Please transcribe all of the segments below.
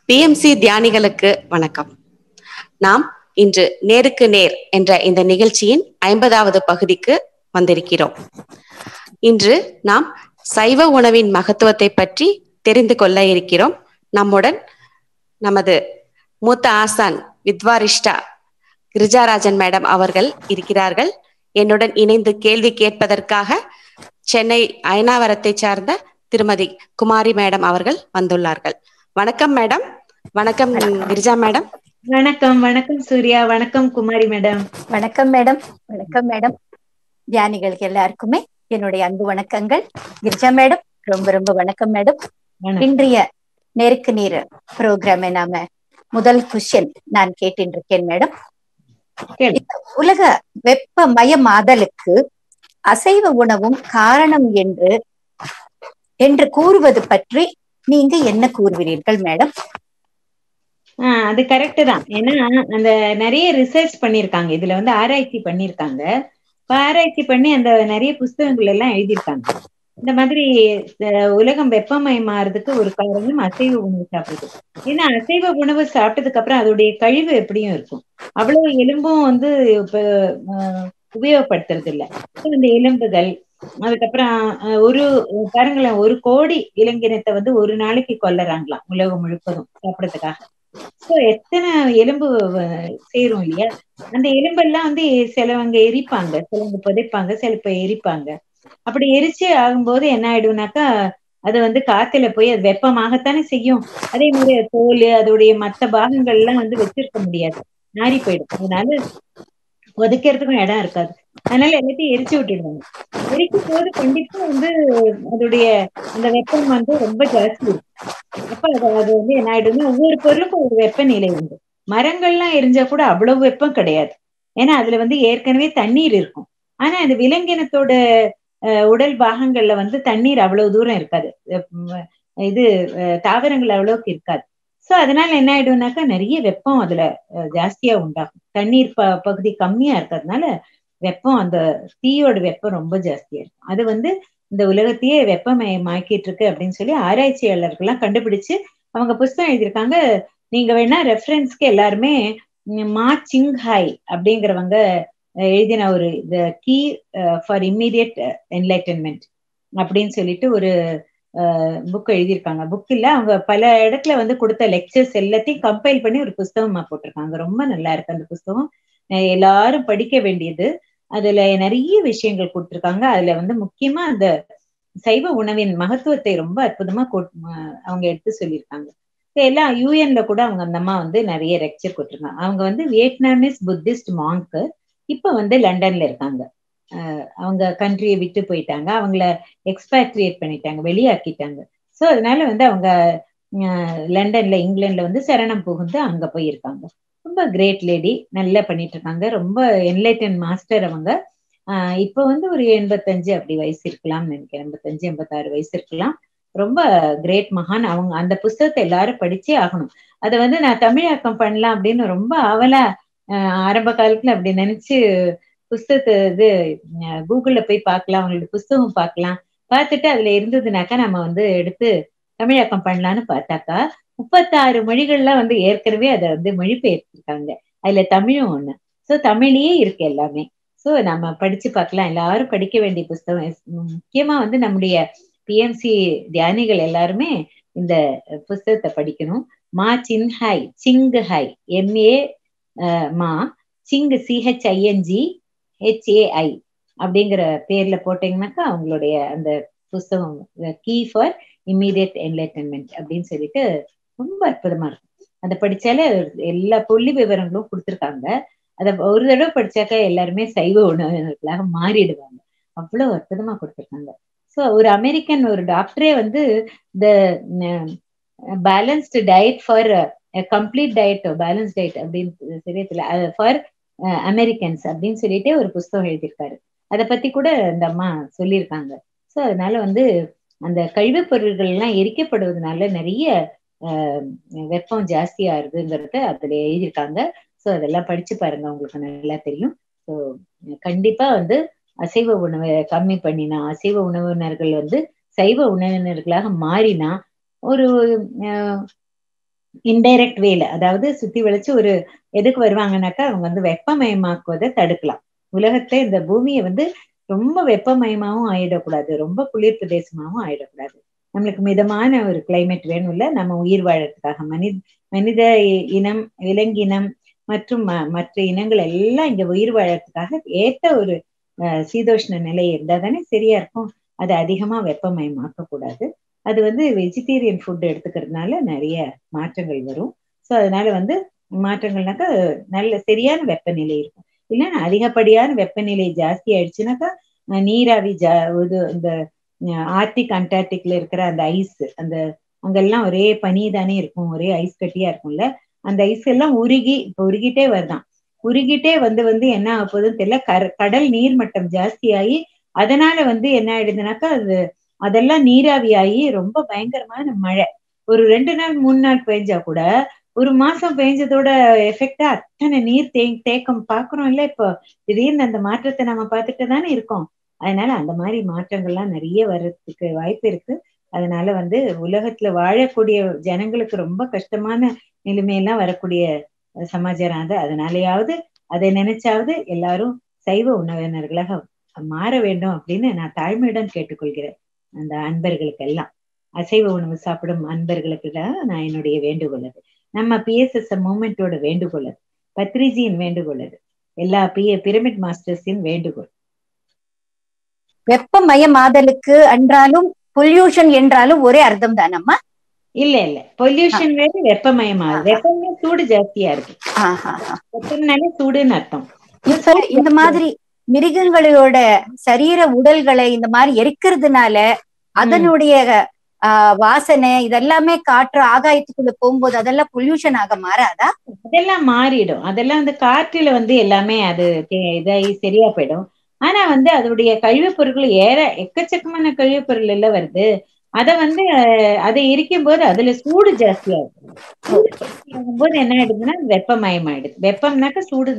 BMC தியானிகளுக்கு வணக்கம் நாம் இன்று நேருக்கு நேர் என்ற இந்த நிகழ்ச்சியின் ஐம்பதாவது பகுதிக்கு வந்திருக்கிறோம் இன்று நாம் சைவ உணவின் மகத்துவத்தை பற்றி தெரிந்து கொள்ள இருக்கிறோம் நம்முடன் நமது மூத்த ஆசான் வித்வாரிஷ்டா கிரிஜாராஜன் மேடம் அவர்கள் இருக்கிறார்கள் என்னுடன் இணைந்து கேள்வி கேட்பதற்காக சென்னை அயனாவரத்தை சார்ந்த திருமதி குமாரி மேடம் அவர்கள் வந்துள்ளார்கள் வணக்கம் மேடம் வணக்கம் கிரிஜா மேடம் வணக்கம் வணக்கம் சூர்யா வணக்கம் குமாரி மேடம் வணக்கம் மேடம் வணக்கம் மேடம் தியானிகளுக்கு எல்லாருக்குமே என்னுடைய அன்பு வணக்கங்கள் கிரிஜா மேடம் ரொம்ப ரொம்ப வணக்கம் மேடம் வணக்கம். இன்றைய நேருக்கு நேர் ப்ரோக்ராமை நாம முதல் கொஸ்டின் நான் கேட்டுட்டு இருக்கேன் மேடம் கேளு. இந்த உலக வெப்பமயமாதலுக்கு அசைவ உணவும் காரணம் என்று என்று கூறுவது பற்றி நீங்க என்ன கூறுகிறீர்கள் மேடம் ஆஹ் அது கரெக்ட் தான் ஏன்னா அந்த நிறைய ரிசர்ச் பண்ணிருக்காங்க இதுல வந்து ஆராய்ச்சி பண்ணிருக்காங்க இப்ப ஆராய்ச்சி பண்ணி அந்த நிறைய புஸ்தகங்கள் எல்லாம் எழுதியிருக்காங்க இந்த மாதிரி அஹ், உலகம் வெப்பமயமாறதுக்கு ஒரு காரணம் அசைவ உணவு சாப்பிடுறது ஏன்னா அசைவ உணவு சாப்பிட்டதுக்கு அப்புறம் அதோடைய கழிவு எப்படியும் இருக்கும் அவ்வளவு எலும்பும் வந்து இப்ப அஹ், உபயோகப்படுத்துறது இல்ல So, இந்த எலும்புகள் அதுக்கப்புறம் அஹ், ஒரு பாருங்களேன் ஒரு கோடி இளைஞனத்தை வந்து ஒரு நாளைக்கு கொல்லறாங்களாம் உலகம் முழுப்பதும் சாப்பிடறதுக்காக சோ எத்தனை எலும்பு அஹ், சேரும் இல்லையா அந்த எலும்பெல்லாம் வந்து சிலவங்க எரிப்பாங்க சிலவங்க புதைப்பாங்க சில பேர் எரிப்பாங்க அப்படி எரிச்சு ஆகும்போது என்ன ஆயிடும்னாக்கா அது வந்து காத்துல போய் அது வெப்பமாகத்தானே செய்யும் அதே மாதிரி அது தோல் அதோடைய மத்த பாகங்கள் எல்லாம் வந்து வச்சிருக்க முடியாது நாரி போயிடும் அதனால ஒதுக்கிறதுக்கும் இடம் இருக்காது அதனால எல்லாத்தையும் எரிச்சு விட்டுடுவாங்க எரிக்கும் போது கண்டிப்பா வந்து அதோடைய அந்த வெப்பம் வந்து ரொம்ப ஜாஸ்தி இருக்கும் அப்ப அது அது வந்து என்ன ஆயிடும்னா ஒவ்வொரு பொருளுக்கும் ஒரு வெப்பநிலை உண்டு மரங்கள்லாம் எரிஞ்சா கூட அவ்வளவு வெப்பம் கிடையாது ஏன்னா அதுல வந்து ஏற்கனவே தண்ணீர் இருக்கும் ஆனா அந்த விலங்கினத்தோட அஹ், உடல் பாகங்கள்ல வந்து தண்ணீர் அவ்வளவு தூரம் இருக்காது அஹ், இது அஹ், தாவரங்கள் அவ்வளவுக்கு இருக்காது சோ அதனால என்ன ஆயிடும்னாக்கா நிறைய வெப்பம் அதுல அஹ், ஜாஸ்தியா உண்டாகும் தண்ணீர் ப பகுதி கம்மியா இருக்கிறதுனால வெப்பம் அந்த தீயோட வெப்பம் ரொம்ப ஜாஸ்தியா இருக்கும் அது வந்து இந்த உலகத்தையே வெப்பமயமாக்கிட்டு இருக்கு அப்படின்னு சொல்லி ஆராய்ச்சியாளர்கள்லாம் கண்டுபிடிச்சு அவங்க புஸ்தகம் எழுதியிருக்காங்க நீங்க வேணா ரெஃபரன்ஸ்க்கு எல்லாருமே ம், மா சிங் ஹாய் அப்படிங்கிறவங்க அஹ், எழுதின ஒரு the key for immediate enlightenment அப்படின்னு சொல்லிட்டு ஒரு புக் எழுதியிருக்காங்க புக் இல்ல அவங்க பல இடத்துல வந்து கொடுத்த லெக்சர்ஸ் எல்லாத்தையும் கம்பைல் பண்ணி ஒரு புஸ்தகமா போட்டிருக்காங்க ரொம்ப நல்லா இருக்கு அந்த புஸ்தகம் அஹ் எல்லாரும் படிக்க வேண்டியது அதுல நிறைய விஷயங்கள் கொடுத்திருக்காங்க அதுல வந்து முக்கியமா அந்த சைவ உணவின் மகத்துவத்தை ரொம்ப அற்புதமா கொட்- ம- அவங்க எடுத்து சொல்லியிருக்காங்க இப்ப எல்லாம் யூஎன்ல கூட அவங்க அந்த அம்மா வந்து நிறைய லெக்சர் கொடுத்திருக்காங்க அவங்க வந்து வியட்நாமிஸ் புத்திஸ்ட் மாங்க் இப்ப வந்து லண்டன்ல இருக்காங்க அஹ் அவங்க கண்ட்ரியை விட்டு போயிட்டாங்க அவங்கள எக்ஸ்பேட்ரியேட் பண்ணிட்டாங்க வெளியாக்கிட்டாங்க சோ அதனால வந்து அவங்க அஹ், லண்டன்ல இங்கிலாந்துல வந்து சரணம் புகுந்து அங்க போயிருக்காங்க ரொம்ப கிரேட் லேடி நல்லா பண்ணிட்டு இருக்காங்க ரொம்ப என்லைட்டன் மாஸ்டர் அவங்க ஆஹ் இப்போ வந்து ஒரு எண்பத்தஞ்சு அப்படி வயசு இருக்கலாம்னு நினைக்கிறேன் எண்பத்தஞ்சு எண்பத்தாறு வயசு இருக்கலாம் ரொம்ப கிரேட் மகான் அவங்க அந்த புஸ்தகத்தை எல்லாரும் படிச்சே ஆகணும் அதை வந்து நான் தமிழாக்கம் பண்ணலாம் அப்படின்னு ரொம்ப ஆவலா ஆஹ் ஆரம்ப காலத்துல அப்படி நினைச்சு புஸ்தகத்தை இது அஹ் கூகுள்ல போய் பார்க்கலாம் அவங்களோட புஸ்தகம் பார்க்கலாம் பார்த்துட்டு அதுல இருந்ததுனாக்கா நம்ம வந்து எடுத்து தமிழாக்கம் பண்ணலாம்னு பார்த்தாக்கா முப்பத்தாறு மொழிகள்ல வந்து ஏற்கனவே அதை வந்து மொழிபெயர்த்திருக்காங்க அதுல தமிழும் ஒண்ணு சோ தமிழ்லயே இருக்கு எல்லாமே சோ நம்ம படிச்சு பார்க்கலாம் எல்லாரும் படிக்க வேண்டிய புஸ்தகம் உம் முக்கியமா வந்து நம்முடைய பிஎம்சி தியானிகள் எல்லாருமே இந்த புஸ்தகத்தை படிக்கணும் Ma Chin Hai Sing Hai M A Ma Sing சிஹெச்ஐஎன்ஜி ஹெச்ஏஐ அப்படிங்கிற பேர்ல போட்டீங்கன்னாக்கா அவங்களுடைய அந்த புஸ்தகம் கீ ஃபார் இம்மீடியட் என்லைட்டன்மெண்ட் அப்படின்னு சொல்லிட்டு ரொம்ப அற்புதமா இருக்கும் அதை படிச்சாலே எல்லா புள்ளி விவரங்களும் கொடுத்துருக்காங்க அதை ஒரு தடவை படிச்சாக்கா எல்லாருமே சைவ உணவினர்களாக மாறிடுவாங்க அவ்வளவு அற்புதமா கொடுத்துருக்காங்க ஸோ ஒரு அமெரிக்கன் ஒரு டாக்டரே வந்து the balanced diet for complete diet balance diet அப்படின்னு தெரியல ஃபார் அமெரிக்கன்ஸ் அப்படின்னு சொல்லிட்டே ஒரு புஸ்தகம் எழுதியிருக்காரு அதை பத்தி கூட இந்த அம்மா சொல்லியிருக்காங்க ஸோ அதனால வந்து அந்த கழிவுப் பொருள்கள் எல்லாம் எரிக்கப்படுவதனால நிறைய ஆஹ் வெப்பம் ஜாஸ்தி ஆகுதுங்கிறத அதுல எழுதியிருக்காங்க ஸோ அதெல்லாம் படிச்சு பாருங்க உங்களுக்கு நல்லா தெரியும் ஸோ கண்டிப்பா வந்து அசைவ உணவை கம்மி பண்ணினா அசைவ உணவினர்கள் வந்து சைவ உணவினர்களாக மாறினா ஒரு ஆஹ் இன்டைரக்ட் வேல அதாவது சுத்தி வளைச்சு ஒரு எதுக்கு வருவாங்கன்னாக்கா அவங்க வந்து வெப்பமயமாக்குவதை தடுக்கலாம் உலகத்தை இந்த பூமியை வந்து ரொம்ப வெப்பமயமாவும் ஆயிடக்கூடாது ரொம்ப குளிர் பிரதேசமாவும் ஆயிடக்கூடாது நம்மளுக்கு மிதமான ஒரு கிளைமேட் வேணும்ல நம்ம உயிர் வாழறதுக்காக மனித மனித இனம் விலங்கினம் மற்றும் மற்ற இனங்கள் எல்லாம் இங்க உயிர் வாழறதுக்காக ஏத்த ஒரு சீதோஷ்ண நிலை இருந்தா தானே சரியா இருக்கும் அது அதிகமா வெப்பமயமாக்க கூடாது அது வந்து வெஜிடேரியன் ஃபுட் எடுத்துக்கிறதுனால நிறைய மாற்றங்கள் வரும் ஸோ அதனால வந்து மாற்றங்கள்னாக்கா நல்ல சரியான வெப்பநிலை இருக்கும் இல்லைன்னா அதிகப்படியான வெப்பநிலை ஜாஸ்தி ஆயிடுச்சுனாக்கா நீராவி ஜா இது இந்த ஆர்டிக் அண்டார்டிக்ல இருக்கிற அந்த ஐஸ் அந்த அங்கெல்லாம் ஒரே பனி தானே இருக்கும் ஒரே ஐஸ் கட்டியா இருக்கும்ல அந்த ஐஸ் எல்லாம் உருகி இப்ப உருகிட்டே வருதான் உருகிட்டே வந்து வந்து என்ன ஆக போகுதுன்னு தெரியல கடல் நீர்மட்டம் ஜாஸ்தியாகி அதனால வந்து என்ன ஆயிடுதுனாக்கா அது அதெல்லாம் நீராவியாகி ரொம்ப பயங்கரமான மழை ஒரு ரெண்டு நாள் மூணு நாள் பெஞ்சா கூட ஒரு மாசம் பெஞ்சதோட எஃபெக்டா அத்தனை நீர் தே தேக்கம் பாக்குறோம் இல்ல இப்போ திடீர்னு அந்த மாற்றத்தை நம்ம பார்த்துட்டு தானே இருக்கோம் அதனால அந்த மாதிரி மாற்றங்கள்லாம் நிறைய வர்றதுக்கு வாய்ப்பு இருக்கு அதனால வந்து உலகத்துல வாழக்கூடிய ஜனங்களுக்கு ரொம்ப கஷ்டமான நிலைமையெல்லாம் வரக்கூடிய சமாச்சாரம் அது அதனாலயாவது அதை நினைச்சாவது எல்லாரும் சைவ உணவினர்களாக மாற வேண்டும் அப்படின்னு நான் தாழ்மையுடன் கேட்டுக்கொள்கிறேன் அந்த அன்பர்களுக்கு எல்லாம் அசைவ உணவு சாப்பிடும் அன்பர்களுக்கு தான் நான் என்னுடைய வேண்டுகோள் அது நம்ம பிஎஸ்எஸ் மூமெண்டோட வேண்டுகோள் அது பத்ரிஜியின் வேண்டுகோள் அது எல்லா பிய பிரமிட் மாஸ்டர்ஸின் வேண்டுகோள் வெப்பமயமாதலுக்கு என்றாலும் பொல்யூஷன் என்றாலும் ஒரே அர்த்தம் தானம்மா இல்ல இல்ல பொல்யூஷன் வேற வெப்பமயமாகுது வெப்பமே சூடு ஜாஸ்தியா இருக்கு வெப்பம்னாலே சூடுன்னு அர்த்தம் இந்த மாதிரி மிருகங்களோட சரீர உடல்களை இந்த மாதிரி எரிக்கிறதுனால அதனுடைய வாசனை இதெல்லாமே காற்று ஆகாயத்துக்குள்ள போகும்போது அதெல்லாம் பொல்யூஷன் ஆக மாறாதா அதெல்லாம் மாறிடும் அதெல்லாம் வந்து காற்றுல வந்து எல்லாமே அது இதாகி சரியா போயிடும் ஆனா வந்து அதோடைய கழிவுப் பொருட்கள் ஏற எக்கச்சக்கமான கழிவுப் பொருள் எல்லாம் வருது அத வந்து அதை எரிக்கும் போது அதுல சூடு ஜாஸ்தி ஆகும் சூடு ஜாஸ்தி ஆகும்போது என்ன ஆயிடுதுன்னா வெப்பமயம் ஆயிடுது வெப்பம்னாக்க சூடு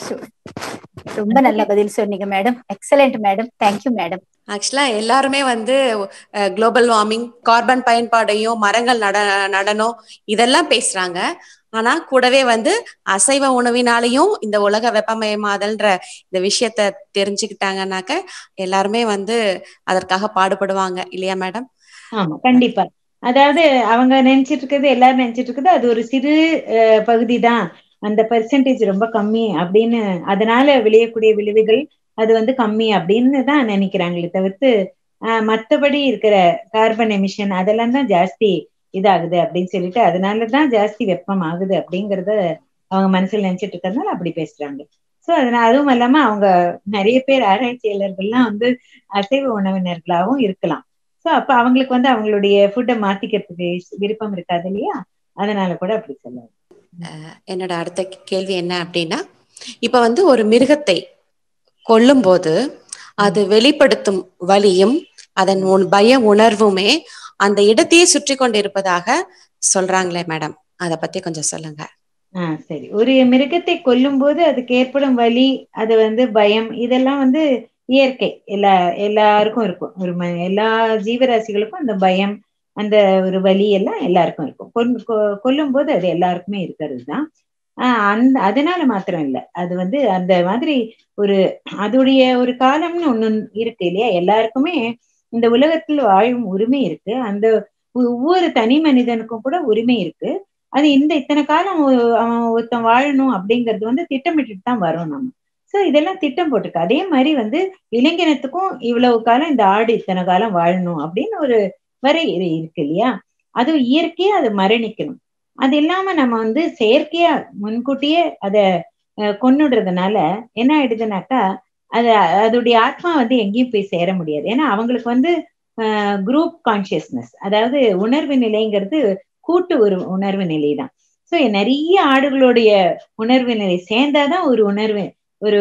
ரொம்ப நல்ல பதில் சொன்னீங்க madam excellent madam thank you madam ஆக்சுவலா எல்லாருமே வந்து குளோபல் வார்மிங் கார்பன் பயன்பாடையும் மரங்கள் நட நடனம் இதெல்லாம் பேசுறாங்க ஆனா கூடவே வந்து அசைவ உணவினாலையும் இந்த உலக வெப்பமயமாதல்ன்ற இந்த விஷயத்த தெரிஞ்சுக்கிட்டாங்கன்னாக்க எல்லாருமே வந்து அதற்காக பாடுபடுவாங்க இல்லையா மேடம் ஆமா கண்டிப்பா அதாவது அவங்க நினைச்சிட்டு இருக்கிறது எல்லாரும் நினைச்சிட்டு இருக்குது அது ஒரு சிறு பகுதி தான் அந்த பெர்சன்டேஜ் ரொம்ப கம்மி அப்படின்னு அதனால விளையக்கூடிய விளைவுகள் அது வந்து கம்மி அப்படின்னு தான் நினைக்கிறாங்களே தவிர்த்து ஆஹ் மத்தபடி இருக்கிற கார்பன் எமிஷன் அதெல்லாம் தான் ஜாஸ்தி இதாகுது அப்படின்னு சொல்லிட்டு அதனாலதான் ஜாஸ்தி வெப்பம் ஆகுது அப்படிங்கறத அவங்க மனசுல நினைச்சிட்டு இருக்கிறதுனால அப்படி பேசுறாங்க சோ அதனால அதுவும் இல்லாம அவங்க நிறைய பேர் ஆராய்ச்சியாளர்கள்லாம் வந்து அசைவ உணவினர்களாகவும் இருக்கலாம் சோ அப்ப அவங்களுக்கு வந்து அவங்களுடைய ஃபுட்டை மாத்திக்கிறதுக்கு விருப்பம் இருக்காது இல்லையா அதனால கூட அப்படி சொல்லுவாங்க என்னோட அடுத்த கேள்வி என்ன அப்படின்னா இப்ப வந்து ஒரு மிருகத்தை கொல்லும் போது அது வெளிப்படுத்தும் வலியும் அதன் பய உணர்வுமே அந்த இடத்தையே சுற்றி கொண்டு இருப்பதாக சொல்றாங்களே மேடம் அத பத்தி கொஞ்சம் சொல்லுங்க ஆஹ் சரி ஒரு மிருகத்தை கொல்லும் போது அதுக்கு ஏற்படும் வலி அது வந்து பயம் இதெல்லாம் வந்து இயற்கை எல்லா எல்லாருக்கும் இருக்கும் ஒரு எல்லா ஜீவராசிகளுக்கும் அந்த பயம் அந்த ஒரு வலி எல்லாம் எல்லாருக்கும் இருக்கும் கொல்லும் போது அது எல்லாருக்குமே இருக்கிறது தான் ஆஹ் அந்த அதனால மாத்திரம் இல்லை அது வந்து அந்த மாதிரி ஒரு அதோடைய ஒரு காலம்னு ஒண்ணு இருக்கு இல்லையா எல்லாருக்குமே இந்த உலகத்தில் வாழும் உரிமை இருக்கு அந்த ஒவ்வொரு தனி மனிதனுக்கும் கூட உரிமை இருக்கு அது இந்த இத்தனை காலம் அவன் ஒருத்தன் வாழணும் அப்படிங்கிறது வந்து திட்டமிட்டுட்டு தான் வரும் நம்ம சோ இதெல்லாம் திட்டம் போட்டிருக்கு அதே மாதிரி வந்து இளைஞனத்துக்கும் இவ்வளவு காலம் இந்த ஆடு இத்தனை காலம் வாழணும் அப்படின்னு ஒரு வரை இருக்கு இல்லையா அது இயற்கையா அது மரணிக்கணும் அது இல்லாம நம்ம வந்து செயற்கையா முன்கூட்டியே அத கொன்னுடுறதுனால என்ன ஆயிடுதுனாக்கா அது அதோடைய ஆத்மா வந்து எங்கேயும் போய் சேர முடியாது ஏன்னா அவங்களுக்கு வந்து குரூப் கான்சியஸ்னஸ் அதாவது உணர்வு நிலைங்கிறது கூட்டு ஒரு உணர்வு நிலை தான் ஸோ நிறைய ஆடுகளுடைய உணர்வு நிலை சேர்ந்தாதான் ஒரு உணர்வு ஒரு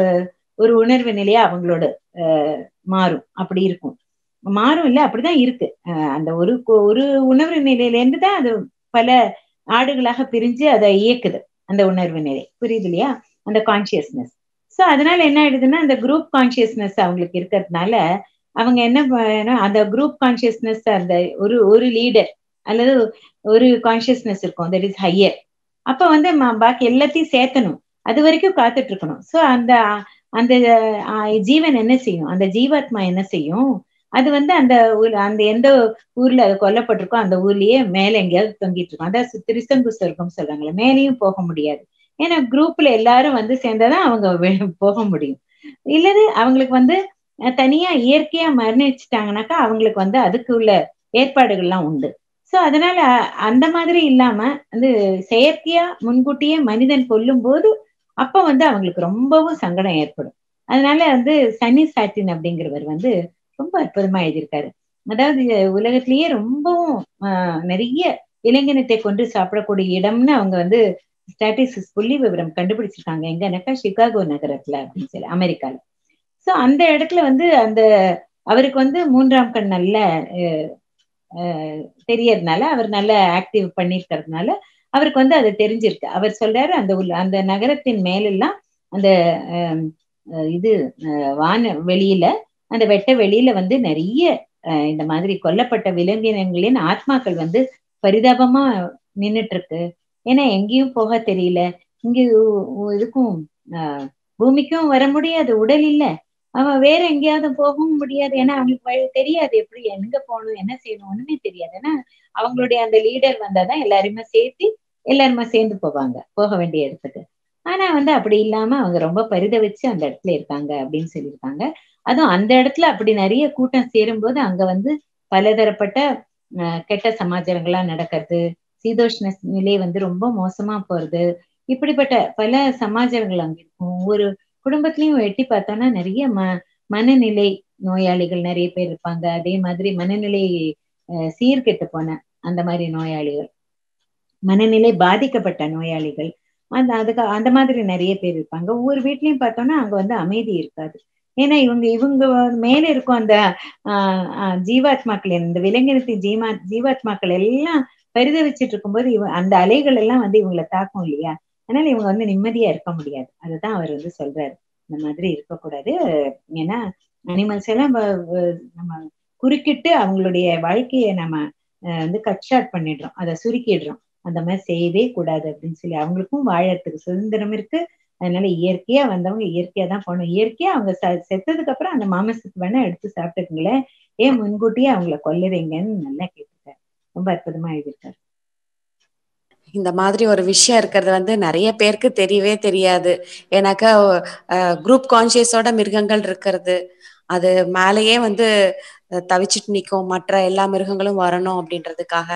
ஒரு உணர்வு நிலையா அவங்களோட மாறும் அப்படி இருக்கும் மாறும் இல்ல அப்படிதான் இருக்கு அந்த ஒரு ஒரு உணர்வு நிலையில இருந்து தான் அது பல ஆடுகளாக பிரிஞ்சு அதை இயக்குது அந்த உணர்வு நிலை புரியுது இல்லையா அந்த கான்சியஸ்னஸ் ஸோ அதனால என்ன ஆயிடுதுன்னா அந்த குரூப் கான்சியஸ்னஸ் அவங்களுக்கு இருக்கிறதுனால அவங்க என்ன அந்த குரூப் கான்சியஸ்னஸ் அந்த ஒரு ஒரு லீடர் அல்லது ஒரு கான்சியஸ்னஸ் இருக்கும் தட் இஸ் ஹையர் அப்ப வந்து பாக்கி எல்லாத்தையும் சேர்த்தணும் அது வரைக்கும் காத்துட்டு இருக்கணும் சோ அந்த அந்த ஜீவன் என்ன செய்யும் அந்த ஜீவாத்மா என்ன செய்யும் அது வந்து அந்த அந்த எந்த ஊர்ல அது கொல்லப்பட்டிருக்கோ அந்த ஊர்லயே மேல எங்கேயாவது தொங்கிட்டு இருக்கும் அதான் திருசங்கு சொர்க்கம் சொல்றாங்களே மேலேயும் போக முடியாது ஏன்னா குரூப்ல எல்லாரும் வந்து சேர்ந்தாதான் அவங்க போக முடியும் இல்லது அவங்களுக்கு வந்து தனியா இயற்கையா மரணிச்சுட்டாங்கனாக்கா அவங்களுக்கு வந்து அதுக்கு உள்ள ஏற்பாடுகள்லாம் உண்டு சோ அதனால அந்த மாதிரி இல்லாம வந்து செயற்கையா முன்கூட்டியே மனிதன் கொல்லும் போது அப்ப வந்து அவங்களுக்கு ரொம்பவும் சங்கடம் ஏற்படும் அதனால வந்து சனி சாட்டின் அப்படிங்கிறவர் வந்து ரொம்ப அற்புதமா எழுதியிருக்காரு அதாவது உலகத்திலேயே ரொம்பவும் நிறைய இளைஞனத்தை கொண்டு சாப்பிடக்கூடிய இடம்னு அவங்க வந்து ஸ்டாட்டிஸ்டிக்ஸ் புள்ளி விவரம் கண்டுபிடிச்சிருக்காங்க எங்கனாக்கா சிகாகோ நகரத்துல அப்படின்னு சொல்லி அமெரிக்கால சோ அந்த இடத்துல வந்து அந்த அவருக்கு வந்து மூன்றாம் கண் நல்ல தெரியறதுனால அவர் நல்ல ஆக்டிவ் பண்ணிருக்கிறதுனால அவருக்கு வந்து அது தெரிஞ்சிருக்கு அவர் சொல்றாரு அந்த அந்த நகரத்தின் மேலெல்லாம் அந்த இது வான வெளியில அந்த வெட்ட வெளியில வந்து நிறைய இந்த மாதிரி கொல்லப்பட்ட விலங்கினங்களின் ஆத்மாக்கள் வந்து பரிதாபமா நின்னுட்டு இருக்கு ஏன்னா எங்கேயும் போக தெரியல இங்க இதுக்கும் பூமிக்கும் வர முடியாது உடல் இல்ல அவன் வேற எங்கேயாவது போகவும் முடியாது ஏன்னா அவங்களுக்கு தெரியாது எப்படி எங்க போகணும் என்ன செய்யணும் ஒண்ணுமே தெரியாது ஏன்னா அவங்களுடைய அந்த லீடர் வந்தாதான் எல்லாருமே சேர்த்து எல்லாருமே சேர்ந்து போவாங்க போக வேண்டிய இடத்துக்கு ஆனா வந்து அப்படி இல்லாம அவங்க ரொம்ப பரிதவிச்சு அந்த இடத்துல இருக்காங்க அப்படின்னு சொல்லியிருக்காங்க அதுவும் அந்த இடத்துல அப்படி நிறைய கூட்டம் சேரும்போது அங்க வந்து பலதரப்பட்ட கெட்ட சமாச்சாரங்கள்லாம் நடக்கிறது சீதோஷ்ண நிலை வந்து ரொம்ப மோசமா போறது இப்படிப்பட்ட பல சமாச்சாரங்கள் அங்க இருக்கும் ஒவ்வொரு குடும்பத்திலையும் எட்டி பார்த்தோம்னா நிறைய ம மனநிலை நோயாளிகள் நிறைய பேர் இருப்பாங்க அதே மாதிரி மனநிலை சீர்கெட்டு போன அந்த மாதிரி நோயாளிகள் மனநிலை பாதிக்கப்பட்ட நோயாளிகள் அந்த அதுக்கு அந்த மாதிரி நிறைய பேர் இருப்பாங்க ஒவ்வொரு வீட்லயும் பார்த்தோம்னா அங்க வந்து அமைதி இருக்காது ஏன்னா இவங்க இவங்க மேல இருக்கும் அந்த ஆஹ் ஜீவாத்மாக்கள் இந்த விலங்கினத்தின் ஜீவா ஜீவாத்மாக்கள் எல்லாம் பரிதவிச்சிட்டு இருக்கும்போது இவ அந்த அலைகள் எல்லாம் வந்து இவங்களை தாக்கும் இல்லையா அதனால இவங்க வந்து நிம்மதியா இருக்க முடியாது அதுதான் அவர் வந்து சொல்றாரு இந்த மாதிரி இருக்கக்கூடாது ஏன்னா அனிமல்ஸ் எல்லாம் நம்ம குறுக்கிட்டு அவங்களுடைய வாழ்க்கையை நம்ம வந்து கட் ஷார்ட் பண்ணிடுறோம் அதை சுருக்கிடுறோம் அந்த மாதிரி செய்யவே கூடாது அப்படின்னு சொல்லி அவங்களுக்கும் வாழறதுக்கு சுதந்திரம் இருக்கு அதனால இயற்கையா வந்தவங்க இயற்கையா தான் போகணும் இயற்கையா அவங்க செத்ததுக்கு அப்புறம் அந்த மாமசத்துக்கு வேணா எடுத்து சாப்பிட்டுக்குங்களேன் ஏன் முன்கூட்டியே அவங்கள கொல்லுறீங்கன்னு நல்லா கேட்டிருக்காரு ரொம்ப அற்புதமா எழுதியிருக்காரு இந்த மாதிரி ஒரு விஷயம் இருக்கிறது வந்து நிறைய பேருக்கு தெரியவே தெரியாது ஏன்னாக்கா குரூப் கான்சியஸோட மிருகங்கள் இருக்கிறது அது மேலேயே வந்து தவிச்சிட்டு நிற்கும் மற்ற எல்லா மிருகங்களும் வரணும் அப்படின்றதுக்காக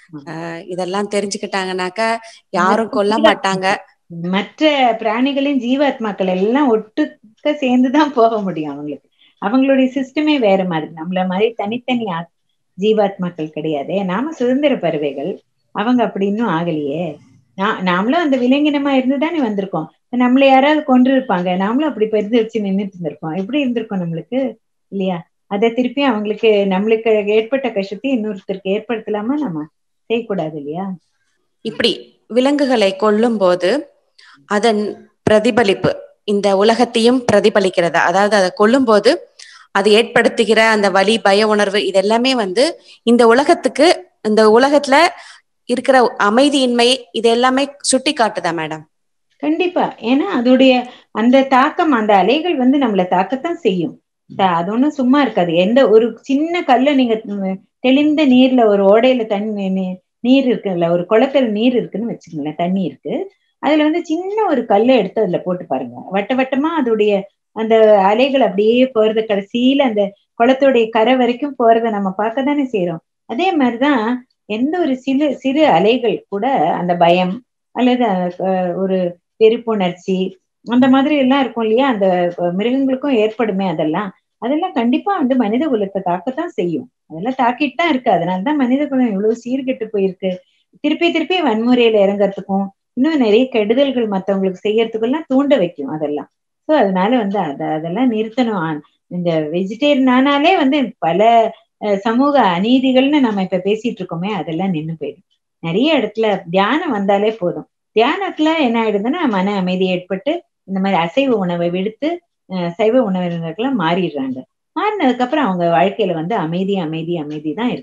இதெல்லாம் தெரிஞ்சுக்கிட்டாங்கனாக்க யாரும் கொல்ல மாட்டாங்க மற்ற பிராணிகளின் ஜீவாத்மாக்கள் எல்லாம் ஒட்டுக்க சேர்ந்துதான் போக முடியும் அவங்களுக்கு அவங்களுடைய சிஸ்டமே வேற மாதிரி நம்மள மாதிரி தனித்தனி ஜீவாத்மாக்கள் கிடையாது நாம சுதந்திர பறவைகள் அவங்க அப்படி இன்னும் ஆகலையே நாமளும் அந்த விலங்கினமா இருந்துதானே வந்திருக்கோம் நம்மள யாராவது கொண்டு இருப்பாங்க நாமளும் அப்படி பெருது வச்சு நின்றுட்டு இருந்திருக்கோம் எப்படி இருந்திருக்கோம் நம்மளுக்கு இல்லையா அதை திருப்பி அவங்களுக்கு நம்மளுக்கு ஏற்பட்ட கஷ்டத்தை இன்னொருத்தருக்கு ஏற்படுத்தலாமா நம்ம செய்யக்கூடாது இல்லையா இப்படி விலங்குகளை கொல்லும் போது அதன் பிரதிபலிப்பு இந்த உலகத்தையும் பிரதிபலிக்கிறது அதாவது அதை கொல்லும் போது அது ஏற்படுத்துகிற அந்த வலி பய உணர்வு இதெல்லாமே வந்து இந்த உலகத்துக்கு இந்த உலகத்துல இருக்கிற அமைதியின்மை இது எல்லாமே சுட்டி காட்டுதா மேடம் கண்டிப்பா ஏன்னா அதோடைய அந்த தாக்கம் அந்த அலைகள் வந்து நம்மள தாக்கத்தான் செய்யும் அது ஒண்ணும் சும்மா இருக்காது எந்த ஒரு சின்ன கல்ல நீங்க தெளிந்த நீர்ல ஒரு ஓடையில தண்ணி நீர் இருக்குல்ல ஒரு குளத்துல நீர் இருக்குன்னு வச்சுக்கோங்களேன் தண்ணி இருக்கு அதுல வந்து சின்ன ஒரு கல்லை எடுத்து அதுல போட்டு பாருங்க வட்ட வட்டமா அதோடைய அந்த அலைகள் அப்படியே போறது கடைசியில அந்த குளத்துடைய கரை வரைக்கும் போறத நம்ம பார்க்க தானே செய்யறோம் அதே மாதிரிதான் எந்த ஒரு சிறு சிறு அலைகள் கூட அந்த பயம் அல்லது ஒரு வெறுப்புணர்ச்சி அந்த மாதிரி எல்லாம் இருக்கும் இல்லையா அந்த மிருகங்களுக்கும் ஏற்படுமே அதெல்லாம் அதெல்லாம் கண்டிப்பா வந்து மனித குலத்தை தாக்கத்தான் செய்யும் அதெல்லாம் தாக்கிட்டு தான் இருக்கு அதனாலதான் மனித குலம் இவ்வளவு சீர்கெட்டு போயிருக்கு திருப்பி திருப்பி வன்முறையில இறங்கறதுக்கும் இன்னும் நிறைய கெடுதல்கள் மத்தவங்களுக்கு செய்யறதுக்கெல்லாம் தூண்ட வைக்கும் அதெல்லாம் சோ அதனால வந்து அத அதெல்லாம் நிறுத்தணும் இந்த வெஜிடேரியன் ஆனாலே வந்து பல சமூக அநீதிகள்னு நம்ம இப்ப பேசிட்டு இருக்கோமே அதெல்லாம் நின்று போயிடும் நிறைய இடத்துல தியானம் வந்தாலே போதும் தியானத்துல என்ன ஆயிடுதுன்னா மன அமைதி ஏற்பட்டு இந்த மாதிரி அசைவ உணவை விடுத்து சைவ உணவினர்கள்லாம் மாறிடுறாங்க மாறினதுக்கு அப்புறம் அவங்க வாழ்க்கையில வந்து அமைதி அமைதி அமைதி தான் இருக்கு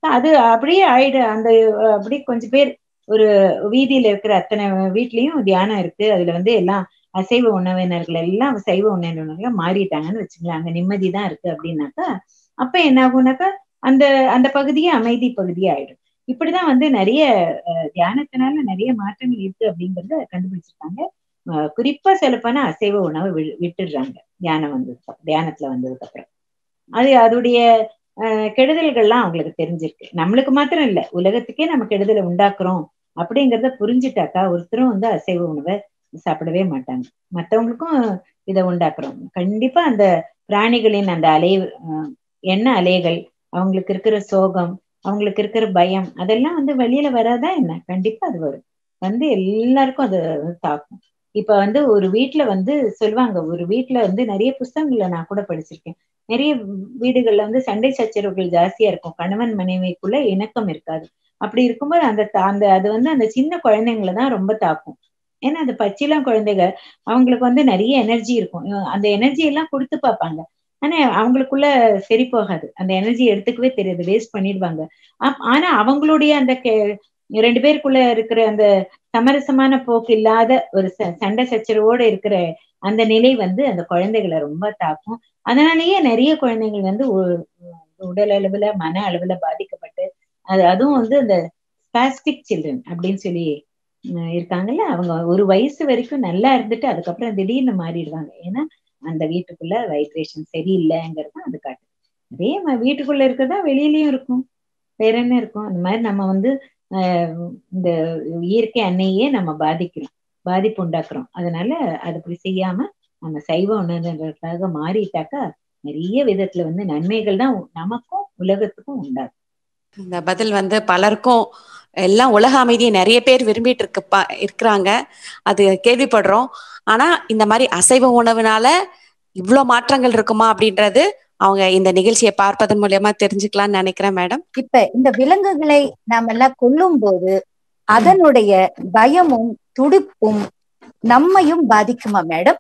அது அப்படியே ஆயிடு அந்த அஹ், அப்படியே கொஞ்சம் பேர் ஒரு வீதியில இருக்கிற அத்தனை வீட்லயும் தியானம் இருக்கு அதுல வந்து எல்லாம் அசைவ உணவினர்கள் எல்லாம் சைவ உணவினர்கள் மாறிட்டாங்கன்னு வச்சுங்களேன் அங்க நிம்மதி தான் இருக்கு அப்படின்னாக்கா அப்ப என்ன ஆகும்னாக்கா அந்த அந்த பகுதியே அமைதி பகுதியே ஆயிடும் இப்படிதான் வந்து நிறைய அஹ், தியானத்தினால நிறைய மாற்றங்கள் இருக்கு அப்படிங்கறத கண்டுபிடிச்சிருக்காங்க அஹ், குறிப்பா சொல்லப்போனா அசைவ உணவை வி- விட்டுடுறாங்க தியானம் வந்ததுக்கு அப்புறம், தியானத்துல வந்ததுக்கு அப்புறம் அது அதோடைய அஹ், கெடுதல்கள்லாம் அவங்களுக்கு தெரிஞ்சிருக்கு நம்மளுக்கு மாத்திரம் இல்ல உலகத்துக்கே நம்ம கெடுதலை உண்டாக்குறோம் அப்படிங்கறத புரிஞ்சுட்டாக்கா ஒருத்தரும் வந்து அசைவ உணவை சாப்பிடவே மாட்டாங்க மத்தவங்களுக்கும் இதை உண்டாக்குறோம் கண்டிப்பா அந்த பிராணிகளின் அந்த அலை அஹ், எண்ண அலைகள் அவங்களுக்கு இருக்கிற சோகம் அவங்களுக்கு இருக்கிற பயம் அதெல்லாம் வந்து வெளியில வராதா என்ன கண்டிப்பா அது வரும் வந்து எல்லாருக்கும் அது தாக்கும் இப்ப வந்து ஒரு வீட்ல வந்து சொல்லுவாங்க ஒரு வீட்ல வந்து நிறைய புஸ்தகங்களை நான் கூட படிச்சிருக்கேன் நிறைய வீடுகள்ல வந்து சண்டை சச்சரவுகள் ஜாஸ்தியா இருக்கும் கணவன் மனைவிக்குள்ள இணக்கம் இருக்காது அப்படி இருக்கும்போது அந்த தா- அந்த அது வந்து அந்த சின்ன குழந்தைங்களை தான் ரொம்ப தாக்கும் ஏன்னா அந்த பச்சிளம் குழந்தைங்க அவங்களுக்கு வந்து நிறைய எனர்ஜி இருக்கும் அஹ் அந்த எனர்ஜி எல்லாம் கொடுத்து பார்ப்பாங்க ஆனா அவங்களுக்குள்ள சரி போகாது அந்த எனர்ஜி எடுத்துக்கவே தெரியாது வேஸ்ட் பண்ணிடுவாங்க ஆப்- ஆனா அவங்களுடைய அந்த கெ- ரெண்டு பேருக்குள்ள இருக்கிற அந்த சமரசமான போக்கு இல்லாத ஒரு ச- சண்டை சச்சரவோட இருக்கிற அந்த நிலை வந்து அந்த குழந்தைகளை ரொம்ப தாக்கும் அதனாலேயே நிறைய குழந்தைகள் வந்து உ- உடல் அளவுல மன அளவுல பாதிக்கப்பட்டு அது அதுவும் வந்து அந்த ஸ்பாஸ்டிக் சில்ட்ரன் அப்படின்னு சொல்லி உம், இருக்காங்கல்ல அவங்க ஒரு வயசு வரைக்கும் நல்லா இருந்துட்டு அதுக்கப்புறம் திடீர்னு மாறிடுவாங்க ஏன்னா அந்த வீட்டுக்குள்ள வைப்ரேஷன் சரியில்லைங்கிறது தான் அது காட்டு அதே மாதிரி வீட்டுக்குள்ள இருக்கிறதா வெளியிலயும் இருக்கும் வேற என்ன இருக்கும் அந்த மாதிரி நம்ம வந்து ஆஹ் இந்த இயற்கை அன்னையே நம்ம பாதிக்கிறோம் பாதிப்பு உண்டாக்குறோம் அதனால அது அப்படி செய்யாம நம்ம சைவ உணர்வுகளுக்காக மாறிட்டாக்கா நிறைய விதத்துல வந்து நன்மைகள் தான் நமக்கும் உலகத்துக்கும் உண்டாகும் இந்த பதில் வந்து பலருக்கும் எல்லாம் உலக அமைதியை நிறைய பேர் விரும்பிட்டு இருக்குப்பா இருக்கிறாங்க அது கேள்விப்படுறோம் ஆனா இந்த மாதிரி அசைவ உணவுனால இவ்வளோ மாற்றங்கள் இருக்குமா அப்படின்றது அவங்க இந்த நிகழ்ச்சியை பார்ப்பதன் மூலியமா தெரிஞ்சுக்கலாம்னு நினைக்கிறேன் மேடம் இப்ப இந்த விலங்குகளை நாம எல்லாம் கொல்லும் போது அதனுடைய பயமும் துடிப்பும் நம்மையும் பாதிக்குமா மேடம்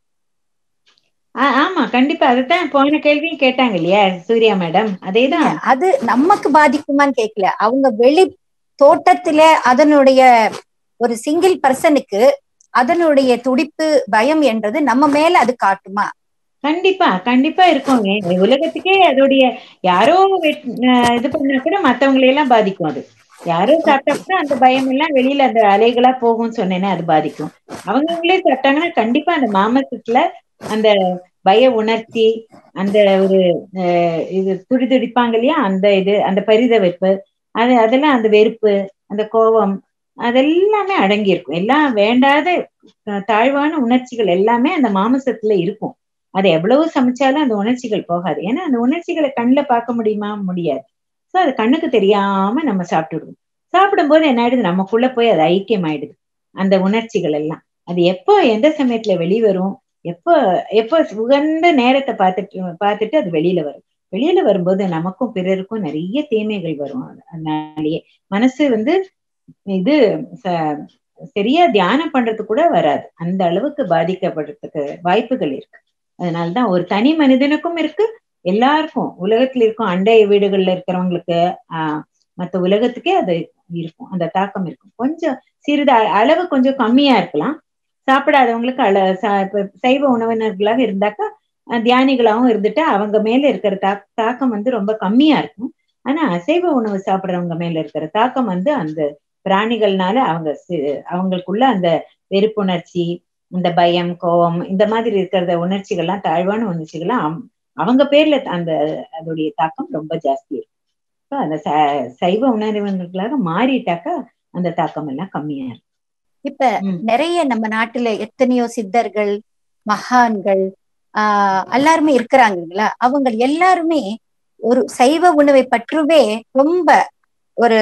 ஆ- ஆமா கண்டிப்பா அதுதான் போன கேள்வியும் கேட்டாங்க இல்லையா சூர்யா மேடம் அதேதான் அது நமக்கு பாதிக்குமான்னு கேட்கல அவங்க வெளி தோட்டத்துல அதனுடைய ஒரு சிங்கிள் பர்சனுக்கு அதனுடைய துடிப்பு பயம் என்றது நம்ம மேல அது காட்டுமா கண்டிப்பா கண்டிப்பா இருக்குங்க இந்த உலகத்துக்கே அதோடைய யாரோ வெட்- அஹ் இது பண்ணா கூட மத்தவங்களை எல்லாம் பாதிக்கும் அது யாரோ சாப்பிட்டா கூட அந்த பயம் எல்லாம் வெளியில அந்த அலைகளா போகும்னு சொன்னேன்னா அது பாதிக்கும் அவங்கவுங்களே சாப்பிட்டாங்கன்னா கண்டிப்பா அந்த மாமசத்துல அந்த பய உணர்ச்சி அந்த ஒரு அஹ், இது துடி துடிப்பாங்க இல்லையா அந்த இது அந்த பரிதவிப்பு அது அதெல்லாம் அந்த வெறுப்பு அந்த கோபம் அதெல்லாமே அடங்கி இருக்கும் எல்லாம் வேண்டாத அஹ், தாழ்வான உணர்ச்சிகள் எல்லாமே அந்த மாமிசத்துல இருக்கும் அதை எவ்வளவு சமைச்சாலும் அந்த உணர்ச்சிகள் போகாது ஏன்னா அந்த உணர்ச்சிகளை கண்ணுல பார்க்க முடியுமா முடியாது சோ அது கண்ணுக்கு தெரியாம நம்ம சாப்பிட்டுடுவோம் சாப்பிடும்போது என்ன ஆயிடுது நமக்குள்ள போய் அது ஐக்கியம் ஆயிடுது அந்த உணர்ச்சிகள் எல்லாம் அது எப்போ எந்த சமயத்துல வெளிவரும் எப்போ எப்போ உகந்த நேரத்தை பார்த்துட்டு பார்த்துட்டு அது வெளியில வரும் வெளியில வரும்போது நமக்கும் பிறருக்கும் நிறைய தீமைகள் வரும் அதனாலேயே மனசு வந்து இது ச- சரியா தியானம் பண்றது கூட வராது அந்த அளவுக்கு பாதிக்கப்படுறதுக்கு வாய்ப்புகள் இருக்கு அதனாலதான் ஒரு தனி மனிதனுக்கும் இருக்கு எல்லாருக்கும் உலகத்துல இருக்கும் அண்டை வீடுகள்ல இருக்கிறவங்களுக்கு ஆஹ் மத்த உலகத்துக்கே அது இருக்கும் அந்த தாக்கம் இருக்கும் கொஞ்சம் சிறிது அ- அளவு கொஞ்சம் கம்மியா இருக்கலாம் சாப்பிடாதவங்களுக்கு அள ச- இப்ப சைவ உணவினர்களாக இருந்தாக்கா அஹ் தியானிகளாகவும் இருந்துட்டு அவங்க மேல இருக்கிற தா- தாக்கம் வந்து ரொம்ப கம்மியா இருக்கும் ஆனா அசைவ உணவு சாப்பிடுறவங்க மேல இருக்கிற தாக்கம் வந்து அந்த பிராணிகள்னால அவங்க சி- அவங்களுக்குள்ள அந்த வெறுப்புணர்ச்சி இந்த பயம் கோபம் இந்த மாதிரி இருக்கிறத உணர்ச்சிகள்லாம் தாழ்வான உணர்ச்சிகள்லாம் அவ- அவங்க பேர்ல அந்த அதோடைய தாக்கம் ரொம்ப ஜாஸ்தி இருக்கும் So, அந்த ச- சைவ உணர்வுகளாக மாறிட்டாக்கா அந்த தாக்கம் எல்லாம் கம்மியா இருக்கும் இப்ப ம். நிறைய நம்ம நாட்டுல எத்தனையோ சித்தர்கள் மகான்கள் ஆஹ் எல்லாருமே இருக்கிறாங்க இல்லைங்களா அவங்க எல்லாருமே ஒரு சைவ உணவை பற்றுவே ரொம்ப ஒரு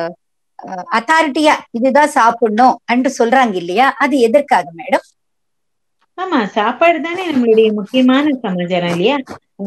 அத்தாரிட்டியா இதுதான் சாப்பிடணும் என்று சொல்றாங்க இல்லையா அது எதற்காக மேடம் ஆமா சாப்பாடு தானே நம்மளுடைய முக்கியமான சமாச்சாரம் இல்லையா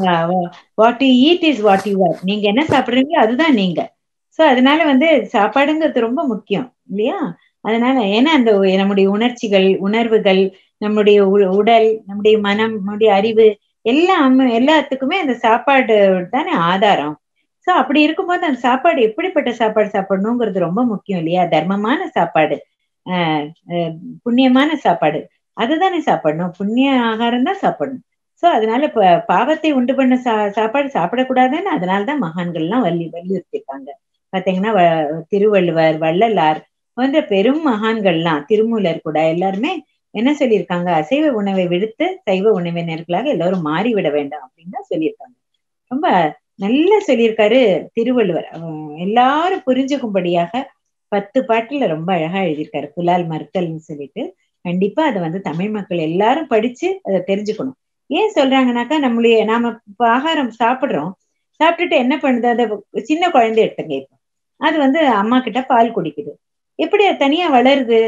what you eat is what you are நீங்க என்ன சாப்பிடுறீங்களோ அதுதான் நீங்க சோ அதனால வந்து சாப்பாடுங்கிறது ரொம்ப முக்கியம் இல்லையா அதனால ஏன்னா அந்த உ- நம்முடைய உணர்ச்சிகள் உணர்வுகள் நம்முடைய உ- உடல் நம்முடைய மனம் நம்முடைய அறிவு எல்லாம் எல்லாத்துக்குமே அந்த சாப்பாடு தானே ஆதாரம் சோ அப்படி இருக்கும்போது அந்த சாப்பாடு எப்படிப்பட்ட சாப்பாடு சாப்பிடணுங்கிறது ரொம்ப முக்கியம் இல்லையா தர்மமான சாப்பாடு ஆஹ் ஆஹ் புண்ணியமான சாப்பாடு அதுதானே சாப்பிடணும் புண்ணிய ஆகாரம் தான் சாப்பிடணும் சோ அதனால இப்ப பாவத்தை உண்டு பண்ண சா சாப்பாடு சாப்பிடக்கூடாதுன்னு அதனாலதான் மகான்கள்லாம் வலி வலியுறுத்திருக்காங்க பாத்தீங்கன்னா வ- திருவள்ளுவர் வள்ளலார் போன்ற பெரும் மகான்கள்லாம் திருமூலர் கூட எல்லாருமே என்ன சொல்லியிருக்காங்க அசைவ உணவை விடுத்து சைவ உணவினர்களாக எல்லாரும் மாறிவிட வேண்டாம் அப்படின்னு தான் சொல்லியிருக்காங்க ரொம்ப நல்லா சொல்லியிருக்காரு திருவள்ளுவர் அவன் எல்லாரும் புரிஞ்சுக்கும்படியாக பத்து பாட்டுல ரொம்ப அழகா எழுதியிருக்காரு புலால் மறுத்தல்னு சொல்லிட்டு கண்டிப்பா அதை வந்து தமிழ் மக்கள் எல்லாரும் படிச்சு அதை தெரிஞ்சுக்கணும் ஏன் சொல்றாங்கன்னாக்கா நம்மளுடைய நாம இப்ப ஆகாரம் சாப்பிடுறோம் சாப்பிட்டுட்டு என்ன பண்ணுது அந்த சின்ன குழந்தை எடுத்துங்க இப்போ அது வந்து அம்மா கிட்ட பால் குடிக்குது எப்படி அது தனியா வளருது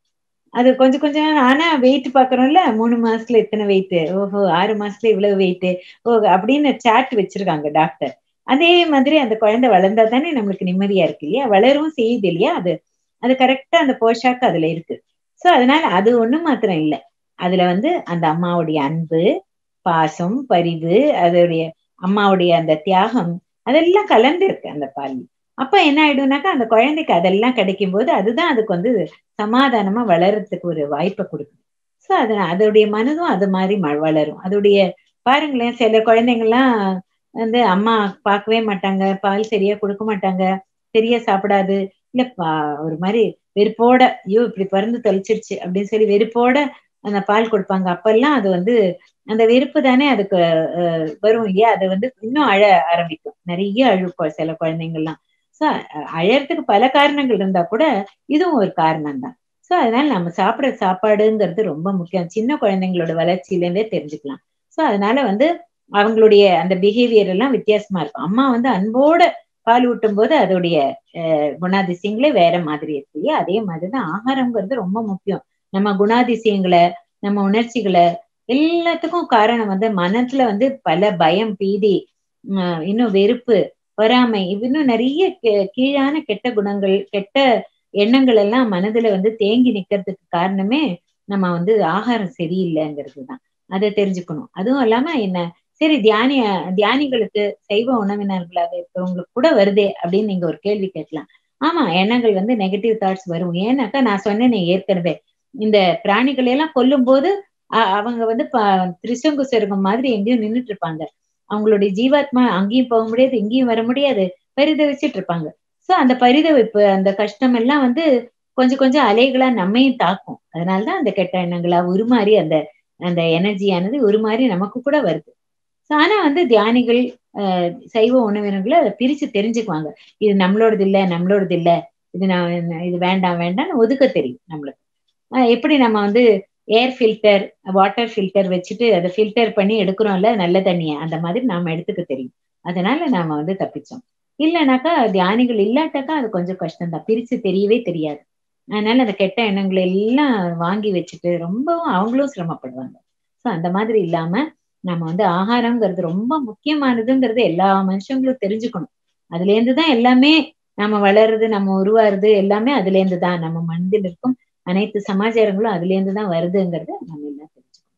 அது கொஞ்சம் கொஞ்சம் ஆனா வெயிட் பாக்குறோம்ல மூணு மாசத்துல இத்தனை வெயிட் ஓஹோ ஆறு மாசத்துல இவ்வளவு வெயிட் ஓ அப்படின்னு சாட் வச்சிருக்காங்க டாக்டர் அதே மாதிரி அந்த குழந்தை வளர்ந்தா தானே நம்மளுக்கு நிம்மதியா இருக்கு இல்லையா வளரவும் செய்யுது இல்லையா அது அது கரெக்டா அந்த போஷாக்கு அதுல இருக்கு சோ அதனால அது ஒண்ணு மாத்திரம் இல்ல அதுல வந்து அந்த அம்மாவுடைய அன்பு பாசம் பரிவு அதோடைய அம்மாவுடைய அந்த தியாகம் அதெல்லாம் கலந்து இருக்கு அந்த பால் அப்ப என்ன ஆயிடும்னாக்கா அந்த குழந்தைக்கு அதெல்லாம் கிடைக்கும் போது அதுதான் அதுக்கு வந்து சமாதானமா வளர்றதுக்கு ஒரு வாய்ப்பை கொடுக்குது சோ அது அதோடைய மனதும் அது மாதிரி ம- வளரும் அதோடைய பாருங்களேன் சில குழந்தைங்கள்லாம் வந்து அம்மா பார்க்கவே மாட்டாங்க பால் சரியா கொடுக்க மாட்டாங்க சரியா சாப்பிடாது இல்ல பா- ஒரு மாதிரி வெறுப்போட ஐயோ இப்படி பிறந்து தொலைச்சிருச்சு அப்படின்னு சொல்லி வெறுப்போட அந்த பால் கொடுப்பாங்க அப்பெல்லாம் அது வந்து அந்த வெறுப்பு தானே அதுக்கு அஹ், வரும் இல்லையா அது வந்து இன்னும் அழ ஆரம்பிக்கும் நிறைய அழுக்கும் சில குழந்தைங்கள்லாம் சோ அழறதுக்கு பல காரணங்கள் இருந்தா கூட இதுவும் ஒரு காரணம் தான் சோ அதனால நம்ம சாப்பிடுற சாப்பாடுங்கிறது ரொம்ப முக்கியம் சின்ன குழந்தைங்களோட வளர்ச்சியில இருந்தே தெரிஞ்சுக்கலாம் சோ அதனால வந்து அவங்களுடைய அந்த பிஹேவியர் எல்லாம் வித்தியாசமா இருக்கும் அம்மா வந்து அன்போட பால் ஊட்டும் போது அதோடைய அஹ், குணாதிசயங்களே வேற மாதிரி இருக்கு இல்லையா அதே மாதிரிதான் ஆகாரம்ங்கிறது ரொம்ப முக்கியம் நம்ம குணாதிசயங்களை நம்ம உணர்ச்சிகளை எல்லாத்துக்கும் காரணம் வந்து மனத்துல வந்து பல பயம் பீதி உம், இன்னும் வெறுப்பு பொறாமை இன்னும் நிறைய கெ- கீழான கெட்ட குணங்கள் கெட்ட எண்ணங்கள் எல்லாம் மனதுல வந்து தேங்கி நிக்கிறதுக்கு காரணமே நம்ம வந்து ஆகாரம் சரியில்லைங்கிறது தான் அதை தெரிஞ்சுக்கணும் அதுவும் இல்லாம என்ன சரி தியானிய தியானிகளுக்கு சைவ உணவினர்களாக இருக்கிறவங்களுக்கு கூட வருதே அப்படின்னு நீங்க ஒரு கேள்வி கேட்கலாம் ஆமா எண்ணங்கள் வந்து நெகட்டிவ் தாட்ஸ் வரும் ஏன்னாக்கா நான் சொன்னேனே ஏற்கனவே இந்த பிராணிகளை எல்லாம் கொல்லும் போது அ- அவங்க வந்து ப- திரிசங்கு சொர்க்கம் மாதிரி எங்கேயும் நின்னுட்டு இருப்பாங்க அவங்களுடைய ஜீவாத்மா அங்கேயும் போக முடியாது இங்கேயும் வர முடியாது பரிதவிச்சுட்டு இருப்பாங்க சோ அந்த பரிதவிப்பு அந்த கஷ்டம் எல்லாம் வந்து கொஞ்சம் கொஞ்சம் அலைகளா நம்மையும் தாக்கும் அதனாலதான் அந்த கெட்ட எண்ணங்களா உருமாறி அந்த அந்த எனர்ஜியானது உருமாறி நமக்கு கூட வருது So, ஆனா வந்து தியானிகள் ஆஹ் சைவ உணவினர்களை அதை பிரிச்சு தெரிஞ்சுக்குவாங்க இது நம்மளோடது இல்ல நம்மளோடது இல்ல இது நான் இது வேண்டாம் வேண்டாம்னு ஒதுக்க தெரியும் நம்மளுக்கு ஆஹ் எப்படி நம்ம வந்து ஏர் ஃபில்டர் வாட்டர் ஃபில்டர் வச்சுட்டு அதை ஃபில்டர் பண்ணி எடுக்கிறோம்ல நல்ல தண்ணியை அந்த மாதிரி நாம எடுத்துக்க தெரியும் அதனால நாம வந்து தப்பிச்சோம் இல்லைனாக்கா தியானிகள் இல்லாட்டாக்கா அது கொஞ்சம் கஷ்டம்தான் பிரிச்சு தெரியவே தெரியாது அதனால அந்த கெட்ட எண்ணங்களை எல்லாம் வாங்கி வச்சுட்டு ரொம்பவும் அவங்களும் சிரமப்படுவாங்க ஸோ அந்த மாதிரி இல்லாம நம்ம வந்து ஆகாரம்ங்கிறது ரொம்ப முக்கியமானதுங்கிறது எல்லா மனுஷங்களும் தெரிஞ்சுக்கணும் அதுல இருந்து தான் எல்லாமே நம்ம வளருது நம்ம உருவாருது எல்லாமே அதுல இருந்து தான் நம்ம மனதில் இருக்கும் அனைத்து சமாச்சாரங்களும் அதுல இருந்து தான் வருதுங்கிறத நம்ம எல்லாம் தெரிஞ்சுக்கணும்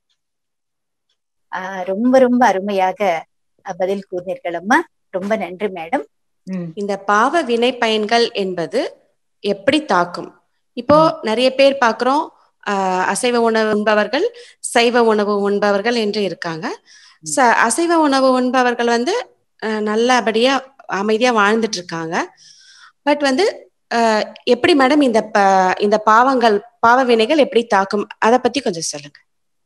ஆஹ் ரொம்ப ரொம்ப அருமையாக அஹ், பதில் கூறினீர்கள் அம்மா ரொம்ப நன்றி மேடம் உம் இந்த பாவ வினை பயன்கள் என்பது எப்படி தாக்கும் இப்போ நிறைய பேர் பார்க்கிறோம் ஆஹ் அசைவ உணவு உண்பவர்கள் சைவ உணவு உண்பவர்கள் என்று இருக்காங்க ச அசைவ உணவு உண்பவர்கள் வந்து ஆஹ் நல்லபடியா அமைதியா வாழ்ந்துட்டு இருக்காங்க பட் வந்து ஆஹ் எப்படி மேடம் இந்த ப- இந்த பாவங்கள் பாவ வினைகள் எப்படி தாக்கும் அத பத்தி கொஞ்சம் சொல்லுங்க